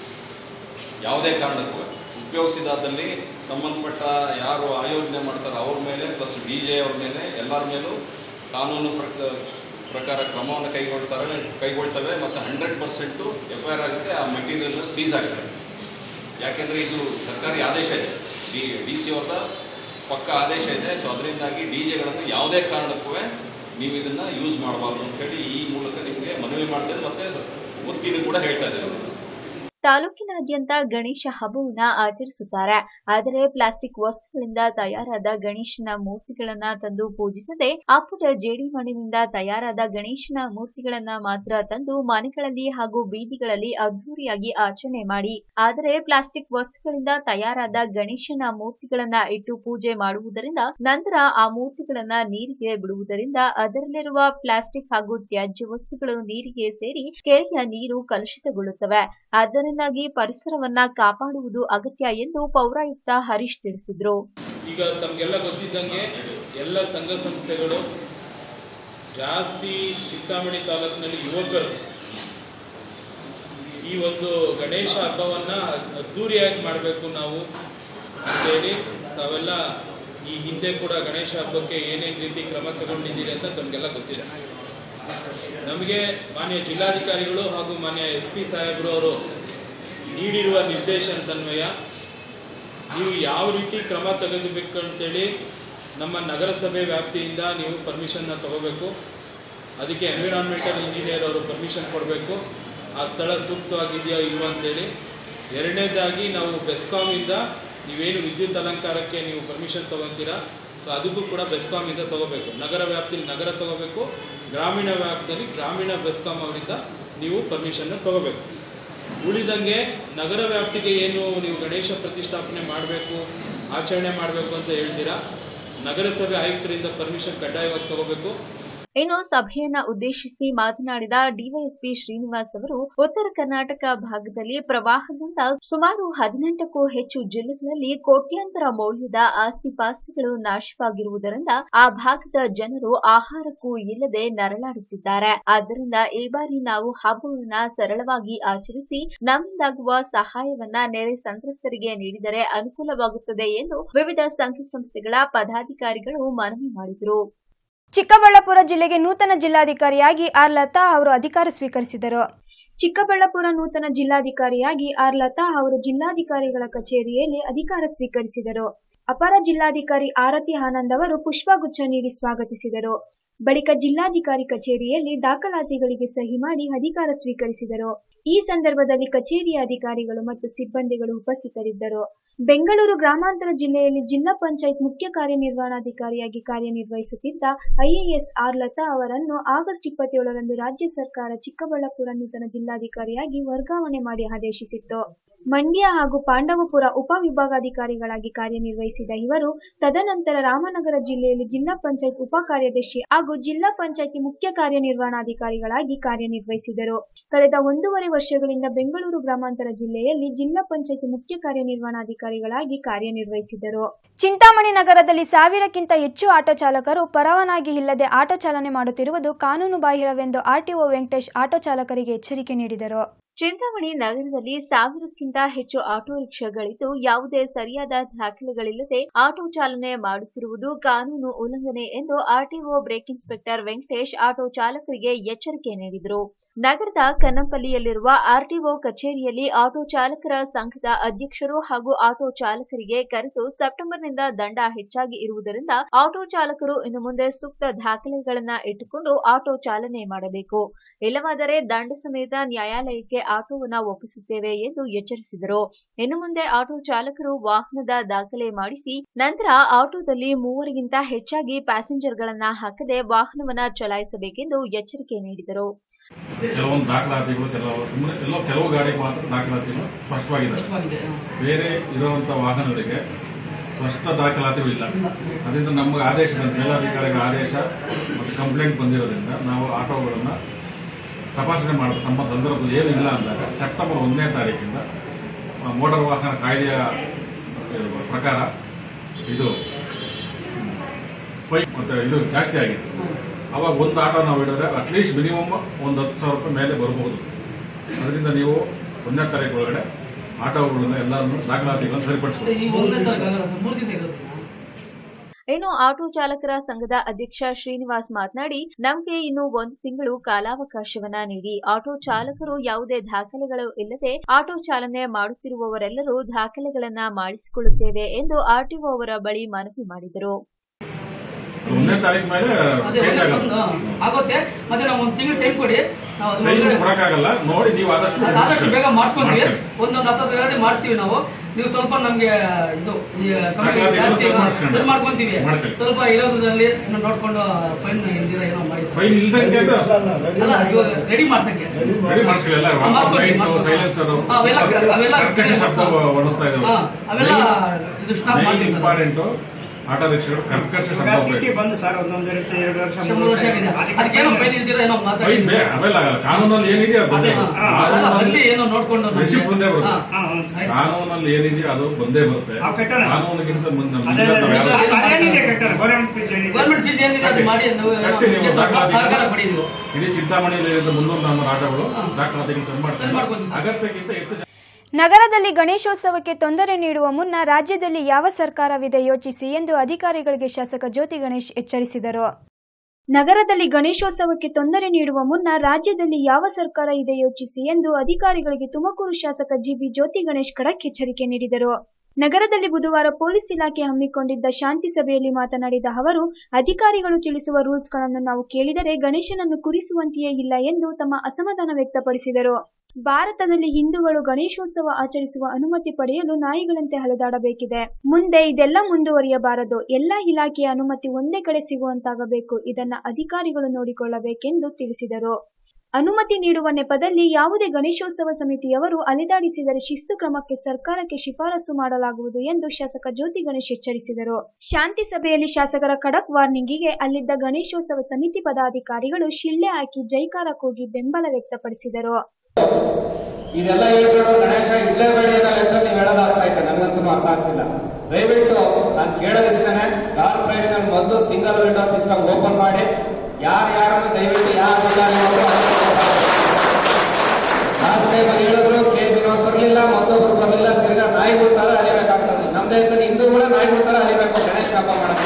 ಯಾವುದೇ ಕಾರಣಕ್ಕೂ ಉಪಯೋಗಿಸಿದಾದಲ್ಲಿ ಸಂಬಂಧಪಟ್ಟ ಯಾರು ಆಯೋಜನೆ ಮಾಡ್ತಾರೋ ಅವ್ರ ಮೇಲೆ ಪ್ಲಸ್ ಡಿ ಜೆ ಅವ್ರ ಮೇಲೆ ಎಲ್ಲರ ಮೇಲೂ ಕಾನೂನು ಪ್ರಕ ಪ್ರಕಾರ ಕ್ರಮವನ್ನು ಕೈಗೊಳ್ತಾರೆ ಕೈಗೊಳ್ತವೆ ಮತ್ತು hundred percent F I R ಆಗುತ್ತೆ ಆ ಮೆಟೀರಿಯಲ್ ಸೀಸ್ ಆಗುತ್ತೆ ಯಾಕೆಂದರೆ ಇದು ಸರ್ಕಾರಿ ಆದೇಶ ಇದೆ ಡಿ ಡಿ ಸಿ ಅವ್ರದ ಪಕ್ಕ ಆದೇಶ ಇದೆ ಸೊ ಅದರಿಂದಾಗಿ ಡಿ ಜೆಗಳನ್ನು ಯಾವುದೇ ಕಾರಣಕ್ಕೂ ನೀವು ಇದನ್ನು ಯೂಸ್ ಮಾಡಬಾರ್ದು ಅಂತ ಹೇಳಿ ಈ ಮೂಲಕ ನಿಮಗೆ ಮನವಿ ಮಾಡ್ತೇನೆ ಮತ್ತು ಒತ್ತಿನೂ ಕೂಡ ಹೇಳ್ತಾ ಇದ್ದೇನೆ ತಾಲೂಕಿನಾದ್ಯಂತ ಗಣೇಶ ಹಬ್ಬವನ್ನ ಆಚರಿಸುತ್ತಾರೆ ಆದರೆ ಪ್ಲಾಸ್ಟಿಕ್ ವಸ್ತುಗಳಿಂದ ತಯಾರಾದ ಗಣೇಶನ ಮೂರ್ತಿಗಳನ್ನ ತಂದು ಪೂಜಿಸದೆ ಅಪ್ಪಟ ಜೇಡಿ ಮಣ್ಣಿನಿಂದ ತಯಾರಾದ ಗಣೇಶನ ಮೂರ್ತಿಗಳನ್ನ ಮಾತ್ರ ತಂದು ಮನೆಗಳಲ್ಲಿ ಹಾಗೂ ಬೀದಿಗಳಲ್ಲಿ ಅದ್ದೂರಿಯಾಗಿ ಆಚರಣೆ ಮಾಡಿ ಆದರೆ ಪ್ಲಾಸ್ಟಿಕ್ ವಸ್ತುಗಳಿಂದ ತಯಾರಾದ ಗಣೇಶನ ಮೂರ್ತಿಗಳನ್ನ ಇಟ್ಟು ಪೂಜೆ ಮಾಡುವುದರಿಂದ ನಂತರ ಆ ಮೂರ್ತಿಗಳನ್ನ ನೀರಿಗೆ ಬಿಡುವುದರಿಂದ ಅದರಲ್ಲಿರುವ ಪ್ಲಾಸ್ಟಿಕ್ ಹಾಗೂ ತ್ಯಾಜ್ಯ ವಸ್ತುಗಳು ನೀರಿಗೆ ಸೇರಿ ಕೆರೆಯ ನೀರು ಕಲುಷಿತಗೊಳ್ಳುತ್ತವೆ ಅದರಿಂದಾಗಿ ಪರಿಸರವನ್ನ ಕಾಪಾಡುವುದು ಅಗತ್ಯ ಎಂದು ಪೌರಾಯುಕ್ತ ಹರೀಶ್ ತಿಳಿಸಿದ್ರು ಈಗ ತಮಗೆಲ್ಲ ಗೊತ್ತಿದ್ದಂಗೆ ಎಲ್ಲ ಸಂಘ ಸಂಸ್ಥೆಗಳು ಜಾಸ್ತಿ ಚಿಂತಾಮಣಿ ತಾಲೂಕಿನಲ್ಲಿ ಯುವಕರು ಈ ಒಂದು ಗಣೇಶ ಹಬ್ಬವನ್ನ ಅದ್ದೂರಿಯಾಗಿ ಮಾಡಬೇಕು ನಾವು ಅಂತೇಳಿ ತಾವೆಲ್ಲ ಈ ಹಿಂದೆ ಕೂಡ ಗಣೇಶ ಹಬ್ಬಕ್ಕೆ ಏನೇನು ರೀತಿ ಕ್ರಮ ತಗೊಂಡಿದ್ದೀರಿ ಅಂತ ತಮಗೆಲ್ಲ ಗೊತ್ತಿದೆ ನಮಗೆ ಮಾನ್ಯ ಜಿಲ್ಲಾಧಿಕಾರಿಗಳು ಹಾಗೂ ಮಾನ್ಯ ಎಸ್ ಪಿ ಸಾಹೇಬರು ಅವರು ನೀಡಿರುವ ನಿರ್ದೇಶನದನ್ವಯ ನೀವು ಯಾವ ರೀತಿ ಕ್ರಮ ತೆಗೆದುಬೇಕು ಅಂತೇಳಿ ನಮ್ಮ ನಗರಸಭೆ ವ್ಯಾಪ್ತಿಯಿಂದ ನೀವು ಪರ್ಮಿಷನ್ನ ತಗೋಬೇಕು ಅದಕ್ಕೆ ಎನ್ವಿರಾನ್ಮೆಂಟಲ್ ಇಂಜಿನಿಯರ್ ಅವರು ಪರ್ಮಿಷನ್ ಕೊಡಬೇಕು ಆ ಸ್ಥಳ ಸೂಕ್ತವಾಗಿದೆಯಾ ಇಲ್ವೋ ಅಂತೇಳಿ ಎರಡನೇದಾಗಿ ನಾವು ಬೆಸ್ಕಾಮಿಂದ ನೀವೇನು ವಿದ್ಯುತ್ ಅಲಂಕಾರಕ್ಕೆ ನೀವು ಪರ್ಮಿಷನ್ ತಗೊತೀರಾ ಸೊ ಅದಕ್ಕೂ ಕೂಡ ಬೆಸ್ಕಾಮಿಂದ ತಗೋಬೇಕು ನಗರ ವ್ಯಾಪ್ತಿಯಲ್ಲಿ ನಗರ ತಗೋಬೇಕು ಗ್ರಾಮೀಣ ವ್ಯಾಪ್ತಿಯಲ್ಲಿ ಗ್ರಾಮೀಣ ಬೆಸ್ಕಾಂ ಅವರಿಂದ ನೀವು ಪರ್ಮಿಷನ್ನ ತಗೋಬೇಕು ಉಳಿದಂಗೆ ನಗರ ವ್ಯಾಪ್ತಿಗೆ ಏನು ನೀವು ಗಣೇಶ ಪ್ರತಿಷ್ಠಾಪನೆ ಮಾಡಬೇಕು ಆಚರಣೆ ಮಾಡಬೇಕು ಅಂತ ಹೇಳ್ತೀರಾ ನಗರಸಭೆ ಆಯುಕ್ತರಿಂದ ಪರ್ಮಿಷನ್ ಕಡ್ಡಾಯವಾಗಿ ತಗೋಬೇಕು ಇನ್ನು ಸಭೆಯನ್ನ ಉದ್ದೇಶಿಸಿ ಮಾತನಾಡಿದ ಡಿವೈಎಸ್ಪಿ ಶ್ರೀನಿವಾಸ್ ಅವರು ಉತ್ತರ ಕರ್ನಾಟಕ ಭಾಗದಲ್ಲಿ ಪ್ರವಾಹದಿಂದ ಸುಮಾರು ಹದಿನೆಂಟಕ್ಕೂ ಹೆಚ್ಚು ಜಿಲ್ಲೆಗಳಲ್ಲಿ ಕೋಟ್ಯಾಂತರ ಮೌಲ್ಯದ ಆಸ್ತಿ ಪಾಸ್ತಿಗಳು ನಾಶವಾಗಿರುವುದರಿಂದ ಆ ಭಾಗದ ಜನರು ಆಹಾರಕ್ಕೂ ಇಲ್ಲದೆ ನರಳಾಡುತ್ತಿದ್ದಾರೆ ಆದ್ದರಿಂದ ಈ ಬಾರಿ ನಾವು ಹಬ್ಬವನ್ನ ಸರಳವಾಗಿ ಆಚರಿಸಿ ನಮ್ಮಿಂದಾಗುವ ಸಹಾಯವನ್ನ ನೆರೆ ಸಂತ್ರಸ್ತರಿಗೆ ನೀಡಿದರೆ ಅನುಕೂಲವಾಗುತ್ತದೆ ಎಂದು ವಿವಿಧ ಸಂಘ ಸಂಸ್ಥೆಗಳ ಪದಾಧಿಕಾರಿಗಳು ಮನವಿ ಮಾಡಿದರು ಚಿಕ್ಕಬಳ್ಳಾಪುರ ಜಿಲ್ಲೆಗೆ ನೂತನ ಜಿಲ್ಲಾಧಿಕಾರಿಯಾಗಿ ಆರ್ ಲತಾ ಅವರು ಅಧಿಕಾರ ಸ್ವೀಕರಿಸಿದರು ಚಿಕ್ಕಬಳ್ಳಾಪುರ ನೂತನ ಜಿಲ್ಲಾಧಿಕಾರಿಯಾಗಿ ಆರ್ ಲತಾ ಅವರು ಜಿಲ್ಲಾಧಿಕಾರಿಗಳ ಕಚೇರಿಯಲ್ಲಿ ಅಧಿಕಾರ ಸ್ವೀಕರಿಸಿದರು ಅಪರ ಜಿಲ್ಲಾಧಿಕಾರಿ ಆರತಿ ಆನಂದ್ ಅವರು ಪುಷ್ಪಗುಚ್ಛ ನೀಡಿ ಸ್ವಾಗತಿಸಿದರು ಬಳಿಕ ಜಿಲ್ಲಾಧಿಕಾರಿ ಕಚೇರಿಯಲ್ಲಿ ದಾಖಲಾತಿಗಳಿಗೆ ಸಹಿ ಮಾಡಿ ಅಧಿಕಾರ ಸ್ವೀಕರಿಸಿದರು ಈ ಸಂದರ್ಭದಲ್ಲಿ ಕಚೇರಿಯ ಅಧಿಕಾರಿಗಳು ಮತ್ತು ಸಿಬ್ಬಂದಿಗಳು ಉಪಸ್ಥಿತರಿದ್ದರು ಬೆಂಗಳೂರು ಗ್ರಾಮಾಂತರ ಜಿಲ್ಲೆಯಲ್ಲಿ ಜಿಲ್ಲಾ ಪಂಚಾಯತ್ ಮುಖ್ಯ ಕಾರ್ಯನಿರ್ವಹಣಾಧಿಕಾರಿಯಾಗಿ ಕಾರ್ಯನಿರ್ವಹಿಸುತ್ತಿದ್ದ ಐಎಎಸ್ ಆರ್ ಲತಾ ಅವರನ್ನು ಆಗಸ್ಟ್ ಇಪ್ಪತ್ತೇಳರಂದು ರಾಜ್ಯ ಸರ್ಕಾರ ಚಿಕ್ಕಬಳ್ಳಾಪುರ ನೂತನ ಜಿಲ್ಲಾಧಿಕಾರಿಯಾಗಿ ವರ್ಗಾವಣೆ ಮಾಡಿ ಆದೇಶಿಸಿತ್ತು ಮಂಡ್ಯ ಹಾಗೂ ಪಾಂಡವಪುರ ಉಪವಿಭಾಗಾಧಿಕಾರಿಗಳಾಗಿ ಕಾರ್ಯನಿರ್ವಹಿಸಿದ ಇವರು ತದನಂತರ ರಾಮನಗರ ಜಿಲ್ಲೆಯಲ್ಲಿ ಜಿಲ್ಲಾ ಪಂಚಾಯತ್ ಉಪ ಕಾರ್ಯದರ್ಶಿ ಹಾಗೂ ಜಿಲ್ಲಾ ಪಂಚಾಯತಿ ಮುಖ್ಯ ಕಾರ್ಯನಿರ್ವಹಣಾಧಿಕಾರಿಗಳಾಗಿ ಕಾರ್ಯನಿರ್ವಹಿಸಿದರು ಕಳೆದ ಒಂದೂವರೆ ವರ್ಷಗಳಿಂದ ಬೆಂಗಳೂರು ಗ್ರಾಮಾಂತರ ಜಿಲ್ಲೆಯಲ್ಲಿ ಜಿಲ್ಲಾ ಪಂಚಾಯತಿ ಮುಖ್ಯ ಕಾರ್ಯನಿರ್ವಹಣಾಧಿಕಾರಿಗಳಾಗಿ ಕಾರ್ಯನಿರ್ವಹಿಸಿದರು ಚಿಂತಾಮಣಿ ನಗರದಲ್ಲಿ ಸಾವಿರಕ್ಕಿಂತ ಹೆಚ್ಚು ಆಟೋ ಚಾಲಕರು ಪರವಾನಗಿ ಇಲ್ಲದೆ ಆಟೋ ಚಾಲನೆ ಮಾಡುತ್ತಿರುವುದು ಕಾನೂನು ಬಾಹಿರವೆಂದು ಆರ್ಟಿಒ ವೆಂಕಟೇಶ್ ಆಟೋ ಚಾಲಕರಿಗೆ ಎಚ್ಚರಿಕೆ ನೀಡಿದರು ಚಿಂತಾಮಣಿ ನಗರದಲ್ಲಿ ಸಾವಿರಕ್ಕಿಂತ ಹೆಚ್ಚು ಆಟೋ ರಿಕ್ಷಾಗಳಿದ್ದು ಯಾವುದೇ ಸರಿಯಾದ ದಾಖಲೆಗಳಿಲ್ಲದೆ ಆಟೋ ಚಾಲನೆ ಮಾಡುತ್ತಿರುವುದು ಕಾನೂನು ಉಲ್ಲಂಘನೆ ಎಂದು RTO brake inspector Venkatesh auto ಚಾಲಕರಿಗೆ ಎಚ್ಚರಿಕೆ ನೀಡಿದರು ನಗರದ ಕನ್ನಂಪಲ್ಲಿಯಲ್ಲಿರುವ ಆರ್ಟಿಒ ಕಚೇರಿಯಲ್ಲಿ ಆಟೋ ಚಾಲಕರ ಸಂಘದ ಅಧ್ಯಕ್ಷರು ಹಾಗೂ ಆಟೋ ಚಾಲಕರಿಗೆ ಕರೆದು ಸೆಪ್ಟೆಂಬರ್ನಿಂದ ದಂಡ ಹೆಚ್ಚಾಗಿ ಇರುವುದರಿಂದ ಆಟೋ ಚಾಲಕರು ಇನ್ನು ಮುಂದೆ ಸೂಕ್ತ ದಾಖಲೆಗಳನ್ನ ಇಟ್ಟುಕೊಂಡು ಆಟೋ ಚಾಲನೆ ಮಾಡಬೇಕು ಇಲ್ಲವಾದರೆ ದಂಡ ಸಮೇತ ನ್ಯಾಯಾಲಯಕ್ಕೆ ಆಟೋವನ್ನ ಒಪ್ಪಿಸುತ್ತೇವೆ ಎಂದು ಎಚ್ಚರಿಸಿದರು ಇನ್ನು ಮುಂದೆ ಆಟೋ ಚಾಲಕರು ವಾಹನದ ದಾಖಲೆ ಮಾಡಿಸಿ ನಂತರ ಆಟೋದಲ್ಲಿ ಮೂವರಿಗಿಂತ ಹೆಚ್ಚಾಗಿ ಪ್ಯಾಸೆಂಜರ್ಗಳನ್ನ ಹಾಕದೆ ವಾಹನವನ್ನ ಚಲಾಯಿಸಬೇಕೆಂದು ಎಚ್ಚರಿಕೆ ನೀಡಿದರು ಕೆಲವೊಂದು ದಾಖಲಾತಿಗಳು ಕೆಲವು ಸುಮ್ಮನೆ ಎಲ್ಲೋ ಕೆಲವು ಗಾಡಿಗೆ ಮಾತ್ರ ದಾಖಲಾತಿಗಳು ಸ್ಪಷ್ಟವಾಗಿದ್ದಾವೆ ಬೇರೆ ಇರುವಂತ ವಾಹನಗಳಿಗೆ ಸ್ಪಷ್ಟ ದಾಖಲಾತಿಗಳು ಇಲ್ಲ ಅದರಿಂದ ನಮಗೆ ಆದೇಶದ ಮೇಲಾಧಿಕಾರಿಗಳ ಆದೇಶ ಮತ್ತು ಕಂಪ್ಲೇಂಟ್ ಬಂದಿರೋದ್ರಿಂದ ನಾವು ಆಟೋಗಳನ್ನ ತಪಾಸಣೆ ಮಾಡುವ ನಮ್ಮ ಸಂದರ್ಭದಲ್ಲಿ ಏನಿಲ್ಲ ಅಂದಾಗ ಸೆಪ್ಟೆಂಬರ್ ಒಂದನೇ ತಾರೀಕಿಂದ ಆ, ಮೋಟಾರ್ ವಾಹನ ಕಾಯ್ದೆಯ ಪ್ರಕಾರ ಇದು ಫೈನ್ ಮತ್ತೆ ಇದು ಜಾಸ್ತಿ ಆಗಿದೆ ಅವಾಗ ಒಂದು ಆಟೋ ನಾವು ಹಿಡಿದ್ರೆ ಅಟ್ಲೀಸ್ಟ್ ಮಿನಿಮಮ್ ಒಂದು ಹತ್ತು ಸಾವಿರ ರೂಪಾಯಿ ಮೇಲೆ ಬರಬಹುದು ಅದರಿಂದ ನೀವು ಒಂದನೇ ತಾರೀಕು ಒಳಗಡೆ ಆಟೋಗಳನ್ನ ಎಲ್ಲರನ್ನು ದಾಖಲಾತಿಗಳನ್ನು ಸರಿಪಡಿಸಬೇಕು ಇನ್ನು ಆಟೋ ಚಾಲಕರ ಸಂಘದ ಅಧ್ಯಕ್ಷ ಶ್ರೀನಿವಾಸ್ ಮಾತನಾಡಿ ನಮಗೆ ಇನ್ನು ಒಂದು ತಿಂಗಳು ಕಾಲಾವಕಾಶವನ್ನ ನೀಡಿ ಆಟೋ ಚಾಲಕರು ಯಾವುದೇ ದಾಖಲೆಗಳು ಇಲ್ಲದೆ ಆಟೋ ಚಾಲನೆ ಮಾಡುತ್ತಿರುವವರೆಲ್ಲರೂ ದಾಖಲೆಗಳನ್ನ ಮಾಡಿಸಿಕೊಳ್ಳುತ್ತೇವೆ ಎಂದು ಆರ್ಟಿಒ ಅವರ ಬಳಿ ಮನವಿ ಮಾಡಿದರು ಒಂದನೇ ತಾರೀಕು ಮೇಲೆ ಚೇಂಜ್ ಆಗಲ್ಲ ಆಗುತ್ತೆ ಮತ್ತೆ ನಾವು ಒಂದು ತಿಂಗಳು ಟೈಮ್ ಕೊಡಿ ನಾವು ಅದ್ರ ಟೈಮ್ ಒಳಗಡೆ- ಕೊಡಕ್ಕಾಗಲ್ಲ ನೋಡಿ ನೀವು ಆದಷ್ಟು ಅದು ಆದಷ್ಟು ಬೇಗ ಮಾಡ್ಕೊಂತೀವಿ ಮಾಡ್ಕೊಳ್ಳಿ. ಒಂದೊಂದು ಹತ್ತು ಗಂಟೆ ಮಾಡ್ತೀವಿ ನಾವು ನೀವು ಸ್ವಲ್ಪ ನಮ್ಗೆ ಇದು ಈ ಕಮ್ಮಿ ದಾಖಲಾತಿಗಳು ಜಾಸ್ತಿ ಸರಿ ಮಾಡಿಸ್ಕೊಂಡು. ಸರಿ ಮಾಡ್ಕೊಂತೀವಿ ಮಾಡ್ಕೊಳ್ಳಿ. ಸ್ವಲ್ಪ ಇರೋದ್ರಲ್ಲಿ ಇನ್ನು ನೋಡ್ಕೊಂಡು ಫೈನ್ ಇಂದಿರ ಏನೋ ಮಾಡಿ ಫೈನ್ ಇಲ್ದಂಗೆ ಅದು ಅಲ್ಲ ರೆಡಿ ಮಾಡ್ಸಕ್ಕೆ ರೆಡಿ ಮಾಡಿಸ್ಕೊಳ್ಳಿ ಎಲ್ಲ ಹಾ, ಮಾಡ್ಕೊಳ್ತೀವಿ, ಲೈಟು, ಮಾಡ್ಕೊಳ್ತೀವಿ. ಸೈಲೆನ್ಸರ್ ಹಾ, ಅವೆಲ್ಲ ಅವೆಲ್ಲ ಕರ್ಕಶ ಶಬ್ದ ಹೊಡಿಸ್ತಾ ಇದಾವೆ ಹಾ, ಅವೆಲ್ಲ ಇದು stop ಮಾಡ್ತೀವಿ ಸರ್. ಇಂಪಾರ್ಟೆಂಟ್ ಆಟೋ ರಿಕ್ಷಾಗಳು ಕರ್ಕಶ ಶಬ್ದ ಸಿಸಿ ಬಂದು ಸರ್ ಒಂದೊಂದು ಇರುತ್ತೆ ಎರಡು ವರ್ಷ ಶಂಬರ್ ಮೂರು ವರ್ಷ ಆಗಿದೆ ಅದಕ್ಕೇನೋ ಫೈನ್ ಇಲ್ದಿರ ಏನೋ ಮಾತಾಡಿ ಫೈನ್ ಬೇ ಅವೆಲ್ಲ ಆಗಲ್ಲ ಕಾನೂನಲ್ಲಿ ಏನಿದೆ ಅದು ಬಂದೇ ಬರುತ್ತೆ. ಅದೆಲ್ಲ ಕಾನೂನಲ್ಲಿ ಬರ್ಲಿ ಏನೋ ನೋಡ್ಕೊಂಡು ನಮ್ಗೆ- ರಿಸಿಪ್ಟ್ ಬಂದೇ ಬರುತ್ತೆ ಹಾ, ಹಾ, ಆಯ್ತು. ಕಾನೂನಲ್ಲಿ ಏನಿದೆ ಅದು ಬಂದೇ ಬರುತ್ತೆ ನಾವು ಕಟ್ಟೋಣ ಸರ್. ಕಾನೂನಿಗಿಂತ ಮುಂದೆ ಅದೇ ಮುಂದೆ ನಾವು ಯಾರು- ಅದೇನಿದೆ ಕಟ್ಟೋದು ಗೌರ್ಮೆಂಟ್ ಫೀಸ್ ಏನಿದೆ ಗೌರ್ಮೆಂಟ್ ಫೀಸ್ ಏನಿದೆ ಅದು ಮಾಡಿ ನೀವು ಏನೋ ಕಟ್ಟಿ ನೀವು ಸ್ವಲ್ಪ ದಾಖಲಾತಿ ಸಹಕಾರ ಕೊಡಿ ನೀವು ಇಡೀ ಚಿಂತಾಮಣಿಯಲ್ಲಿ ಇರೋ ಮುನ್ನೂರ ನಾನ್ನೂರು ಆಟೋಗಳು ದಾಖಲಾತಿಗೆ ಸರಿ ಮಾಡ್ತಾರೆ ಅಗತ್ಯಕ್ಕಿಂತ ಹೆಚ್ಚು ಜನ ನಗರದಲ್ಲಿ ಗಣೇಶೋತ್ಸವಕ್ಕೆ ತೊಂದರೆ ನೀಡುವ ಮುನ್ನ ರಾಜ್ಯದಲ್ಲಿ ಯಾವ ಸರ್ಕಾರವಿದೆ ಯೋಚಿಸಿ ಎಂದು ಅಧಿಕಾರಿಗಳಿಗೆ ಶಾಸಕ ಜ್ಯೋತಿ ಗಣೇಶ್ ಎಚ್ಚರಿಸಿದರು ನಗರದಲ್ಲಿ ಗಣೇಶೋತ್ಸವಕ್ಕೆ ತೊಂದರೆ ನೀಡುವ ಮುನ್ನ ರಾಜ್ಯದಲ್ಲಿ ಯಾವ ಸರ್ಕಾರ ಇದೆ ಯೋಚಿಸಿ ಎಂದು ಅಧಿಕಾರಿಗಳಿಗೆ ತುಮಕೂರು ಶಾಸಕ ಜಿಬಿ ಜ್ಯೋತಿ ಗಣೇಶ್ ಖಡಕ್ ಎಚ್ಚರಿಕೆ ನೀಡಿದರು ನಗರದಲ್ಲಿ ಬುಧವಾರ ಪೊಲೀಸ್ ಇಲಾಖೆ ಹಮ್ಮಿಕೊಂಡಿದ್ದ ಶಾಂತಿ ಸಭೆಯಲ್ಲಿ ಮಾತನಾಡಿದ ಅವರು ಅಧಿಕಾರಿಗಳು ತಿಳಿಸುವ ರೂಲ್ಸ್ಗಳನ್ನು ನಾವು ಕೇಳಿದರೆ ಗಣೇಶನನ್ನು ಕುರಿಸುವಂತೆಯೇ ಇಲ್ಲ ಎಂದು ತಮ್ಮ ಅಸಮಾಧಾನ ವ್ಯಕ್ತಪಡಿಸಿದರು ಭಾರತದಲ್ಲಿ ಹಿಂದೂಗಳು ಗಣೇಶೋತ್ಸವ ಆಚರಿಸುವ ಅನುಮತಿ ಪಡೆಯಲು ನಾಯಿಗಳಂತೆ ಹಳೆದಾಡಬೇಕಿದೆ ಮುಂದೆ ಇದೆಲ್ಲ ಮುಂದುವರಿಯಬಾರದು ಎಲ್ಲಾ ಇಲಾಖೆಯ ಅನುಮತಿ ಒಂದೇ ಕಡೆ ಸಿಗುವಂತಾಗಬೇಕು ಇದನ್ನ ಅಧಿಕಾರಿಗಳು ನೋಡಿಕೊಳ್ಳಬೇಕೆಂದು ತಿಳಿಸಿದರು ಅನುಮತಿ ನೀಡುವ ನೆಪದಲ್ಲಿ ಯಾವುದೇ ಗಣೇಶೋತ್ಸವ ಸಮಿತಿಯವರು ಅಲೆದಾಡಿಸಿದರೆ ಶಿಸ್ತು ಕ್ರಮಕ್ಕೆ ಸರ್ಕಾರಕ್ಕೆ ಶಿಫಾರಸು ಮಾಡಲಾಗುವುದು ಎಂದು ಶಾಸಕ ಜ್ಯೋತಿ ಗಣೇಶ್ ಎಚ್ಚರಿಸಿದರು ಶಾಂತಿ ಸಭೆಯಲ್ಲಿ ಶಾಸಕರ ಖಡಕ್ ವಾರ್ನಿಂಗಿಗೆ ಅಲ್ಲಿದ್ದ ಗಣೇಶೋತ್ಸವ ಸಮಿತಿ ಪದಾಧಿಕಾರಿಗಳು ಶಿಳ್ಳೆ ಹಾಕಿ ಜೈಕಾರ ಕೂಗಿ ಬೆಂಬಲ ವ್ಯಕ್ತಪಡಿಸಿದರು ಇದೆಲ್ಲ ಹೇಳ್ಕೊಂಡು ಗಣೇಶ ಇಡ್ಲೇಬೇಡಿ ಅನ್ನೋ ಲೆಕ್ಕ ನೀವು ಹೇಳೋದಾಗ್ತಾ ಇದೆ ನನಗಂತೂ ಅರ್ಥ ಆಗ್ತಿಲ್ಲ ದಯವಿಟ್ಟು ನಾನು ಕೇಳೋದಿಷ್ಟೇ ಕಾರ್ಪೊರೇಷನ್ ಮೊದಲು ಸಿಂಗಲ್ ವಿಂಡೋ ಸಿಸ್ಟಮ್ ಓಪನ್ ಮಾಡಿ ಯಾರು ಯಾರನ್ನು ದಯವಿಟ್ಟು ಯಾರು ಅಧಿಕಾರಿಗಳು ಲಾಸ್ಟ್ ಟೈಮ್ ಹೇಳಿದ್ರು ಕೆ ವಿನೋದ್ ಬರಲಿಲ್ಲ ಮತ್ತೊಬ್ರು ಬರಲಿಲ್ಲ ತಿರ್ಗಾ ನಾಯಿಗಳ ತರ ಅಲಿಬೇಕಾಗ್ತದೆ ನಮ್ಮ ದೇಶದಲ್ಲಿ ಹಿಂದೂಗಳ ನಾಯಿಗಳ ತರ ಅಲಿಬೇಕು ಗಣೇಶ ಹಬ್ಬ ಮಾಡೋಕ್ಕೆ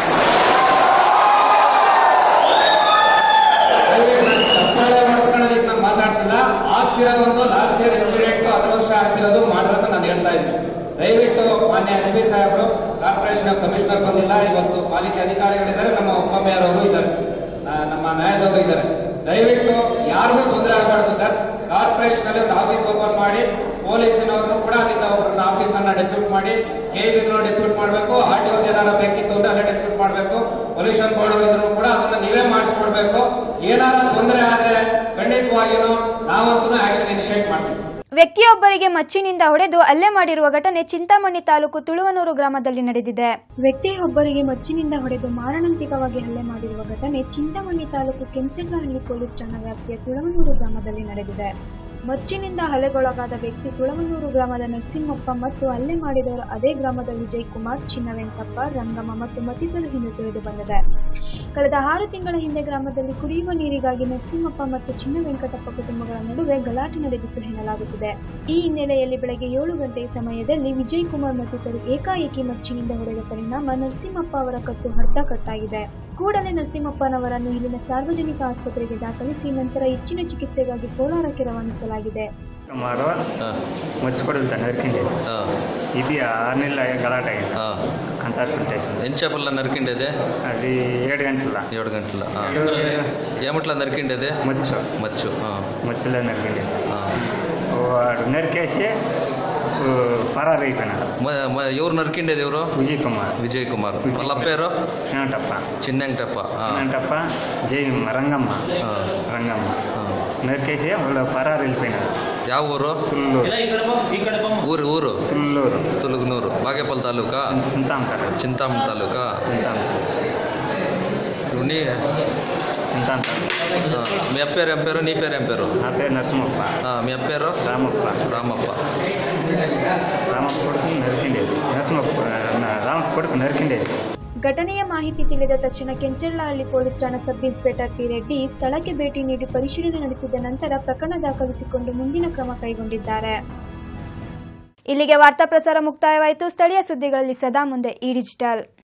ದಯವಿಟ್ಟು ನಾನು ಚಪ್ಪಾಳೆ ಮಾಡಿಸ್ಕೊಳ್ಳೋದಕ್ಕೆ ನಾನು ಮಾತಾಡ್ತಿಲ್ಲ ಆಗ್ತಿರೋ ಒಂದು ಲಾಸ್ಟ್ ಇಯರ್ ಇನ್ಸಿಡೆಂಟ್ ಹತ್ತು ವರ್ಷ ಆಗ್ತಿರೋದು ಮಾಡಿರೋದು ನಾನು ಹೇಳ್ತಾ ಇದ್ದೀನಿ ದಯವಿಟ್ಟು ಮಾನ್ಯ ಎಸ್ ಪಿ ಸಾಹೇಬರು ಕಾರ್ಪೊರೇಷನ್ ಕಮಿಷನರ್ ಬಂದಿಲ್ಲ ಇವತ್ತು ಪಾಲಿಕೆ ಅಧಿಕಾರಿಗಳಿದ್ದಾರೆ ನಮ್ಮ ಉಪ ಮೇಯರ್ ಅವರು ಇದ್ದಾರೆ ಆ, ನಮ್ಮ ನ್ಯಾಯಾಧೀಶ ಅವರು ಇದ್ದಾರೆ ದಯವಿಟ್ಟು ಯಾರಿಗೂ ತೊಂದರೆ ಆಗಬಾರ್ದು ಸರ್ ಕಾರ್ಪೊರೇಷನ್ ಅಲ್ಲಿ ಒಂದು ಆಫೀಸ್ ಓಪನ್ ಮಾಡಿ ಪೊಲೀಸಿನವ್ರನ್ನು ಕೂಡ ಅಲ್ಲಿಂದ ಒಬ್ಬರನ್ನ ಆಫೀಸ್ ಅನ್ನ ಡೆಪ್ಯೂಟ್ ಮಾಡಿ ಕೆ ಬಿದ್ರು ಡೆಪ್ಯೂಟ್ ಮಾಡಬೇಕು ಆರ್ ಟಿ ಏನಾರ ಬೇಕಿತ್ತು ಅಂದ್ರೆ ಅಲ್ಲೇ ಡೆಪ್ಯೂಟ್ ಮಾಡಬೇಕು ಪೊಲ್ಯೂಷನ್ ಬೋರ್ಡ್ ಇದ್ರು ಕೂಡ ಅದನ್ನ ನೀವೇ ಮಾಡಿಸ್ಕೊಡ್ಬೇಕು ಏನಾರ ತೊಂದರೆ ಆದ್ರೆ ಖಂಡಿತವಾಗಿಯೂ ನಾವಂತೂ ಆಕ್ಷನ್ ಇನಿಷಿಯೇಟ್ ಮಾಡ್ತೀವಿ ವ್ಯಕ್ತಿಯೊಬ್ಬರಿಗೆ ಮಚ್ಚಿನಿಂದ ಹೊಡೆದು ಹಲ್ಲೆ ಮಾಡಿರುವ ಘಟನೆ ಚಿಂತಾಮಣಿ ತಾಲೂಕು ತುಳುವನೂರು ಗ್ರಾಮದಲ್ಲಿ ನಡೆದಿದೆ ವ್ಯಕ್ತಿಯೊಬ್ಬರಿಗೆ ಮಚ್ಚಿನಿಂದ ಹೊಡೆದು ಮಾರಣಾಂತಿಕವಾಗಿ ಹಲ್ಲೆ ಮಾಡಿರುವ ಘಟನೆ ಚಿಂತಾಮಣಿ ತಾಲೂಕು ಕೆಂಚರ್ಲಹಳ್ಳಿ ಪೊಲೀಸ್ ಠಾಣಾ ವ್ಯಾಪ್ತಿಯ ತುಳುವನೂರು ಗ್ರಾಮದಲ್ಲಿ ನಡೆದಿದೆ ಮಚ್ಚಿನಿಂದ ಹಲ್ಲೆಗೊಳಗಾದ ವ್ಯಕ್ತಿ ತುಳವನೂರು ಗ್ರಾಮದ ನರಸಿಂಹಪ್ಪ ಮತ್ತು ಹಲ್ಲೆ ಮಾಡಿದವರು ಅದೇ ಗ್ರಾಮದ ವಿಜಯ್ ಕುಮಾರ್ ಚಿನ್ನವೆಂಕಪ್ಪ ರಂಗಮ್ಮ ಮತ್ತು ಮತ್ತಿತರರು ಹಿಂದೆ ತಿಳಿದು ಬಂದಿದೆ ಕಳೆದ ಆರು ತಿಂಗಳ ಹಿಂದೆ ಗ್ರಾಮದಲ್ಲಿ ಕುಡಿಯುವ ನೀರಿಗಾಗಿ ನರಸಿಂಹಪ್ಪ ಮತ್ತು ಚಿನ್ನ ವೆಂಕಟಪ್ಪ ಕುಟುಂಬಗಳ ನಡುವೆ ಗಲಾಟೆ ನಡೆದಿತ್ತು ಎನ್ನಲಾಗುತ್ತಿದೆ ಈ ಹಿನ್ನೆಲೆಯಲ್ಲಿ ಬೆಳಗ್ಗೆ ಏಳು ಗಂಟೆಯ ಸಮಯದಲ್ಲಿ ವಿಜಯ್ ಕುಮಾರ್ ಮತ್ತಿತರರು ಏಕಾಏಕಿ ಮಚ್ಚಿನಿಂದ ಹೊಡೆದ ಪರಿಣಾಮ ನರಸಿಂಹಪ್ಪ ಅವರ ಕತ್ತು ಅರ್ಧ ಕಟ್ಟಾಗಿದೆ ಕೂಡಲೇ ನರಸಿಂಹಪ್ಪನವರನ್ನು ಇಲ್ಲಿನ ಸಾರ್ವಜನಿಕ ಆಸ್ಪತ್ರೆಗೆ ದಾಖಲಿಸಿ ನಂತರ ಹೆಚ್ಚಿನ ಚಿಕಿತ್ಸೆಗಾಗಿ ಕೋಲಾರಕ್ಕೆ ರವಾನಿಸಲಾಗಿದೆ ಸುಮಾರು ముచ్చుకొడుగుతా నరికింది ఇది ఆరు నెలలు అయ్యే గలాట అయింది కంచారు పెట్టేసింది ఎంచేపల్ల నరికిండేది అది ఏడు గంటల ఏడు గంటల ఆ. ఏడు- ఏమిట్లా నరికిండేది మచ్చు మచ్చు ఆ. మచ్చులో నరికింది ఆ. వాడు నరికేసి ఊ, పరారు అయిపోయినాడు మ- మ- ఎవరు నరికిండేది ఎవరు విజయ్ కుమార్ విజయ్ కుమార్ వాళ్ళ పేరు చిన్నటప్ప చిన్నంటప్ప ఆ. చిన్నటప్ప జై రంగమ్మ రంగమ్మ నరికేసి వాళ్ళు పరారు వెళ్ళిపోయినాడు ಯಾವ ఊరు తుల్లూరు ఊరు ఊరు తుల్లూరు తులుగునూరు బాగేపల్లి తాలూకా చింతాంకర చింతామణి తాలూకా ఇప్పుడు నీ ఆ, మీ అప్ప పేరు ఏం పేరు నీ పేరు ఏం పేరు నా పేరు నరసింహప్ప ఆ, మీ అప్ప పేరు రామప్ప రామప్ప రామప్ప కొడుకు నరికిండేది నరసింహప్ప రామప్ప కొడుకు నరికిండేది ಘಟನೆಯ ಮಾಹಿತಿ ತಿಳಿದ ತಕ್ಷಣ ಕೆಂಚರ್ಲಹಳ್ಳಿ ಪೊಲೀಸ್ ಠಾಣಾ ಸಬ್ ಇನ್ಸ್ಪೆಕ್ಟರ್ ಪಿ ರೆಡ್ಡಿ ಸ್ಥಳಕ್ಕೆ ಭೇಟಿ ನೀಡಿ ಪರಿಶೀಲನೆ ನಡೆಸಿದ ನಂತರ ಪ್ರಕರಣ ದಾಖಲಿಸಿಕೊಂಡು ಮುಂದಿನ ಕ್ರಮ ಕೈಗೊಂಡಿದ್ದಾರೆ ಇಲ್ಲಿಗೆ ವಾರ್ತಾ ಪ್ರಸಾರ ಮುಕ್ತಾಯವಾಯಿತು ಸ್ಥಳೀಯ ಸುದ್ದಿಗಳಲ್ಲಿ ಸದಾ ಮುಂದೆ ಈ ಡಿಜಿಟಲ್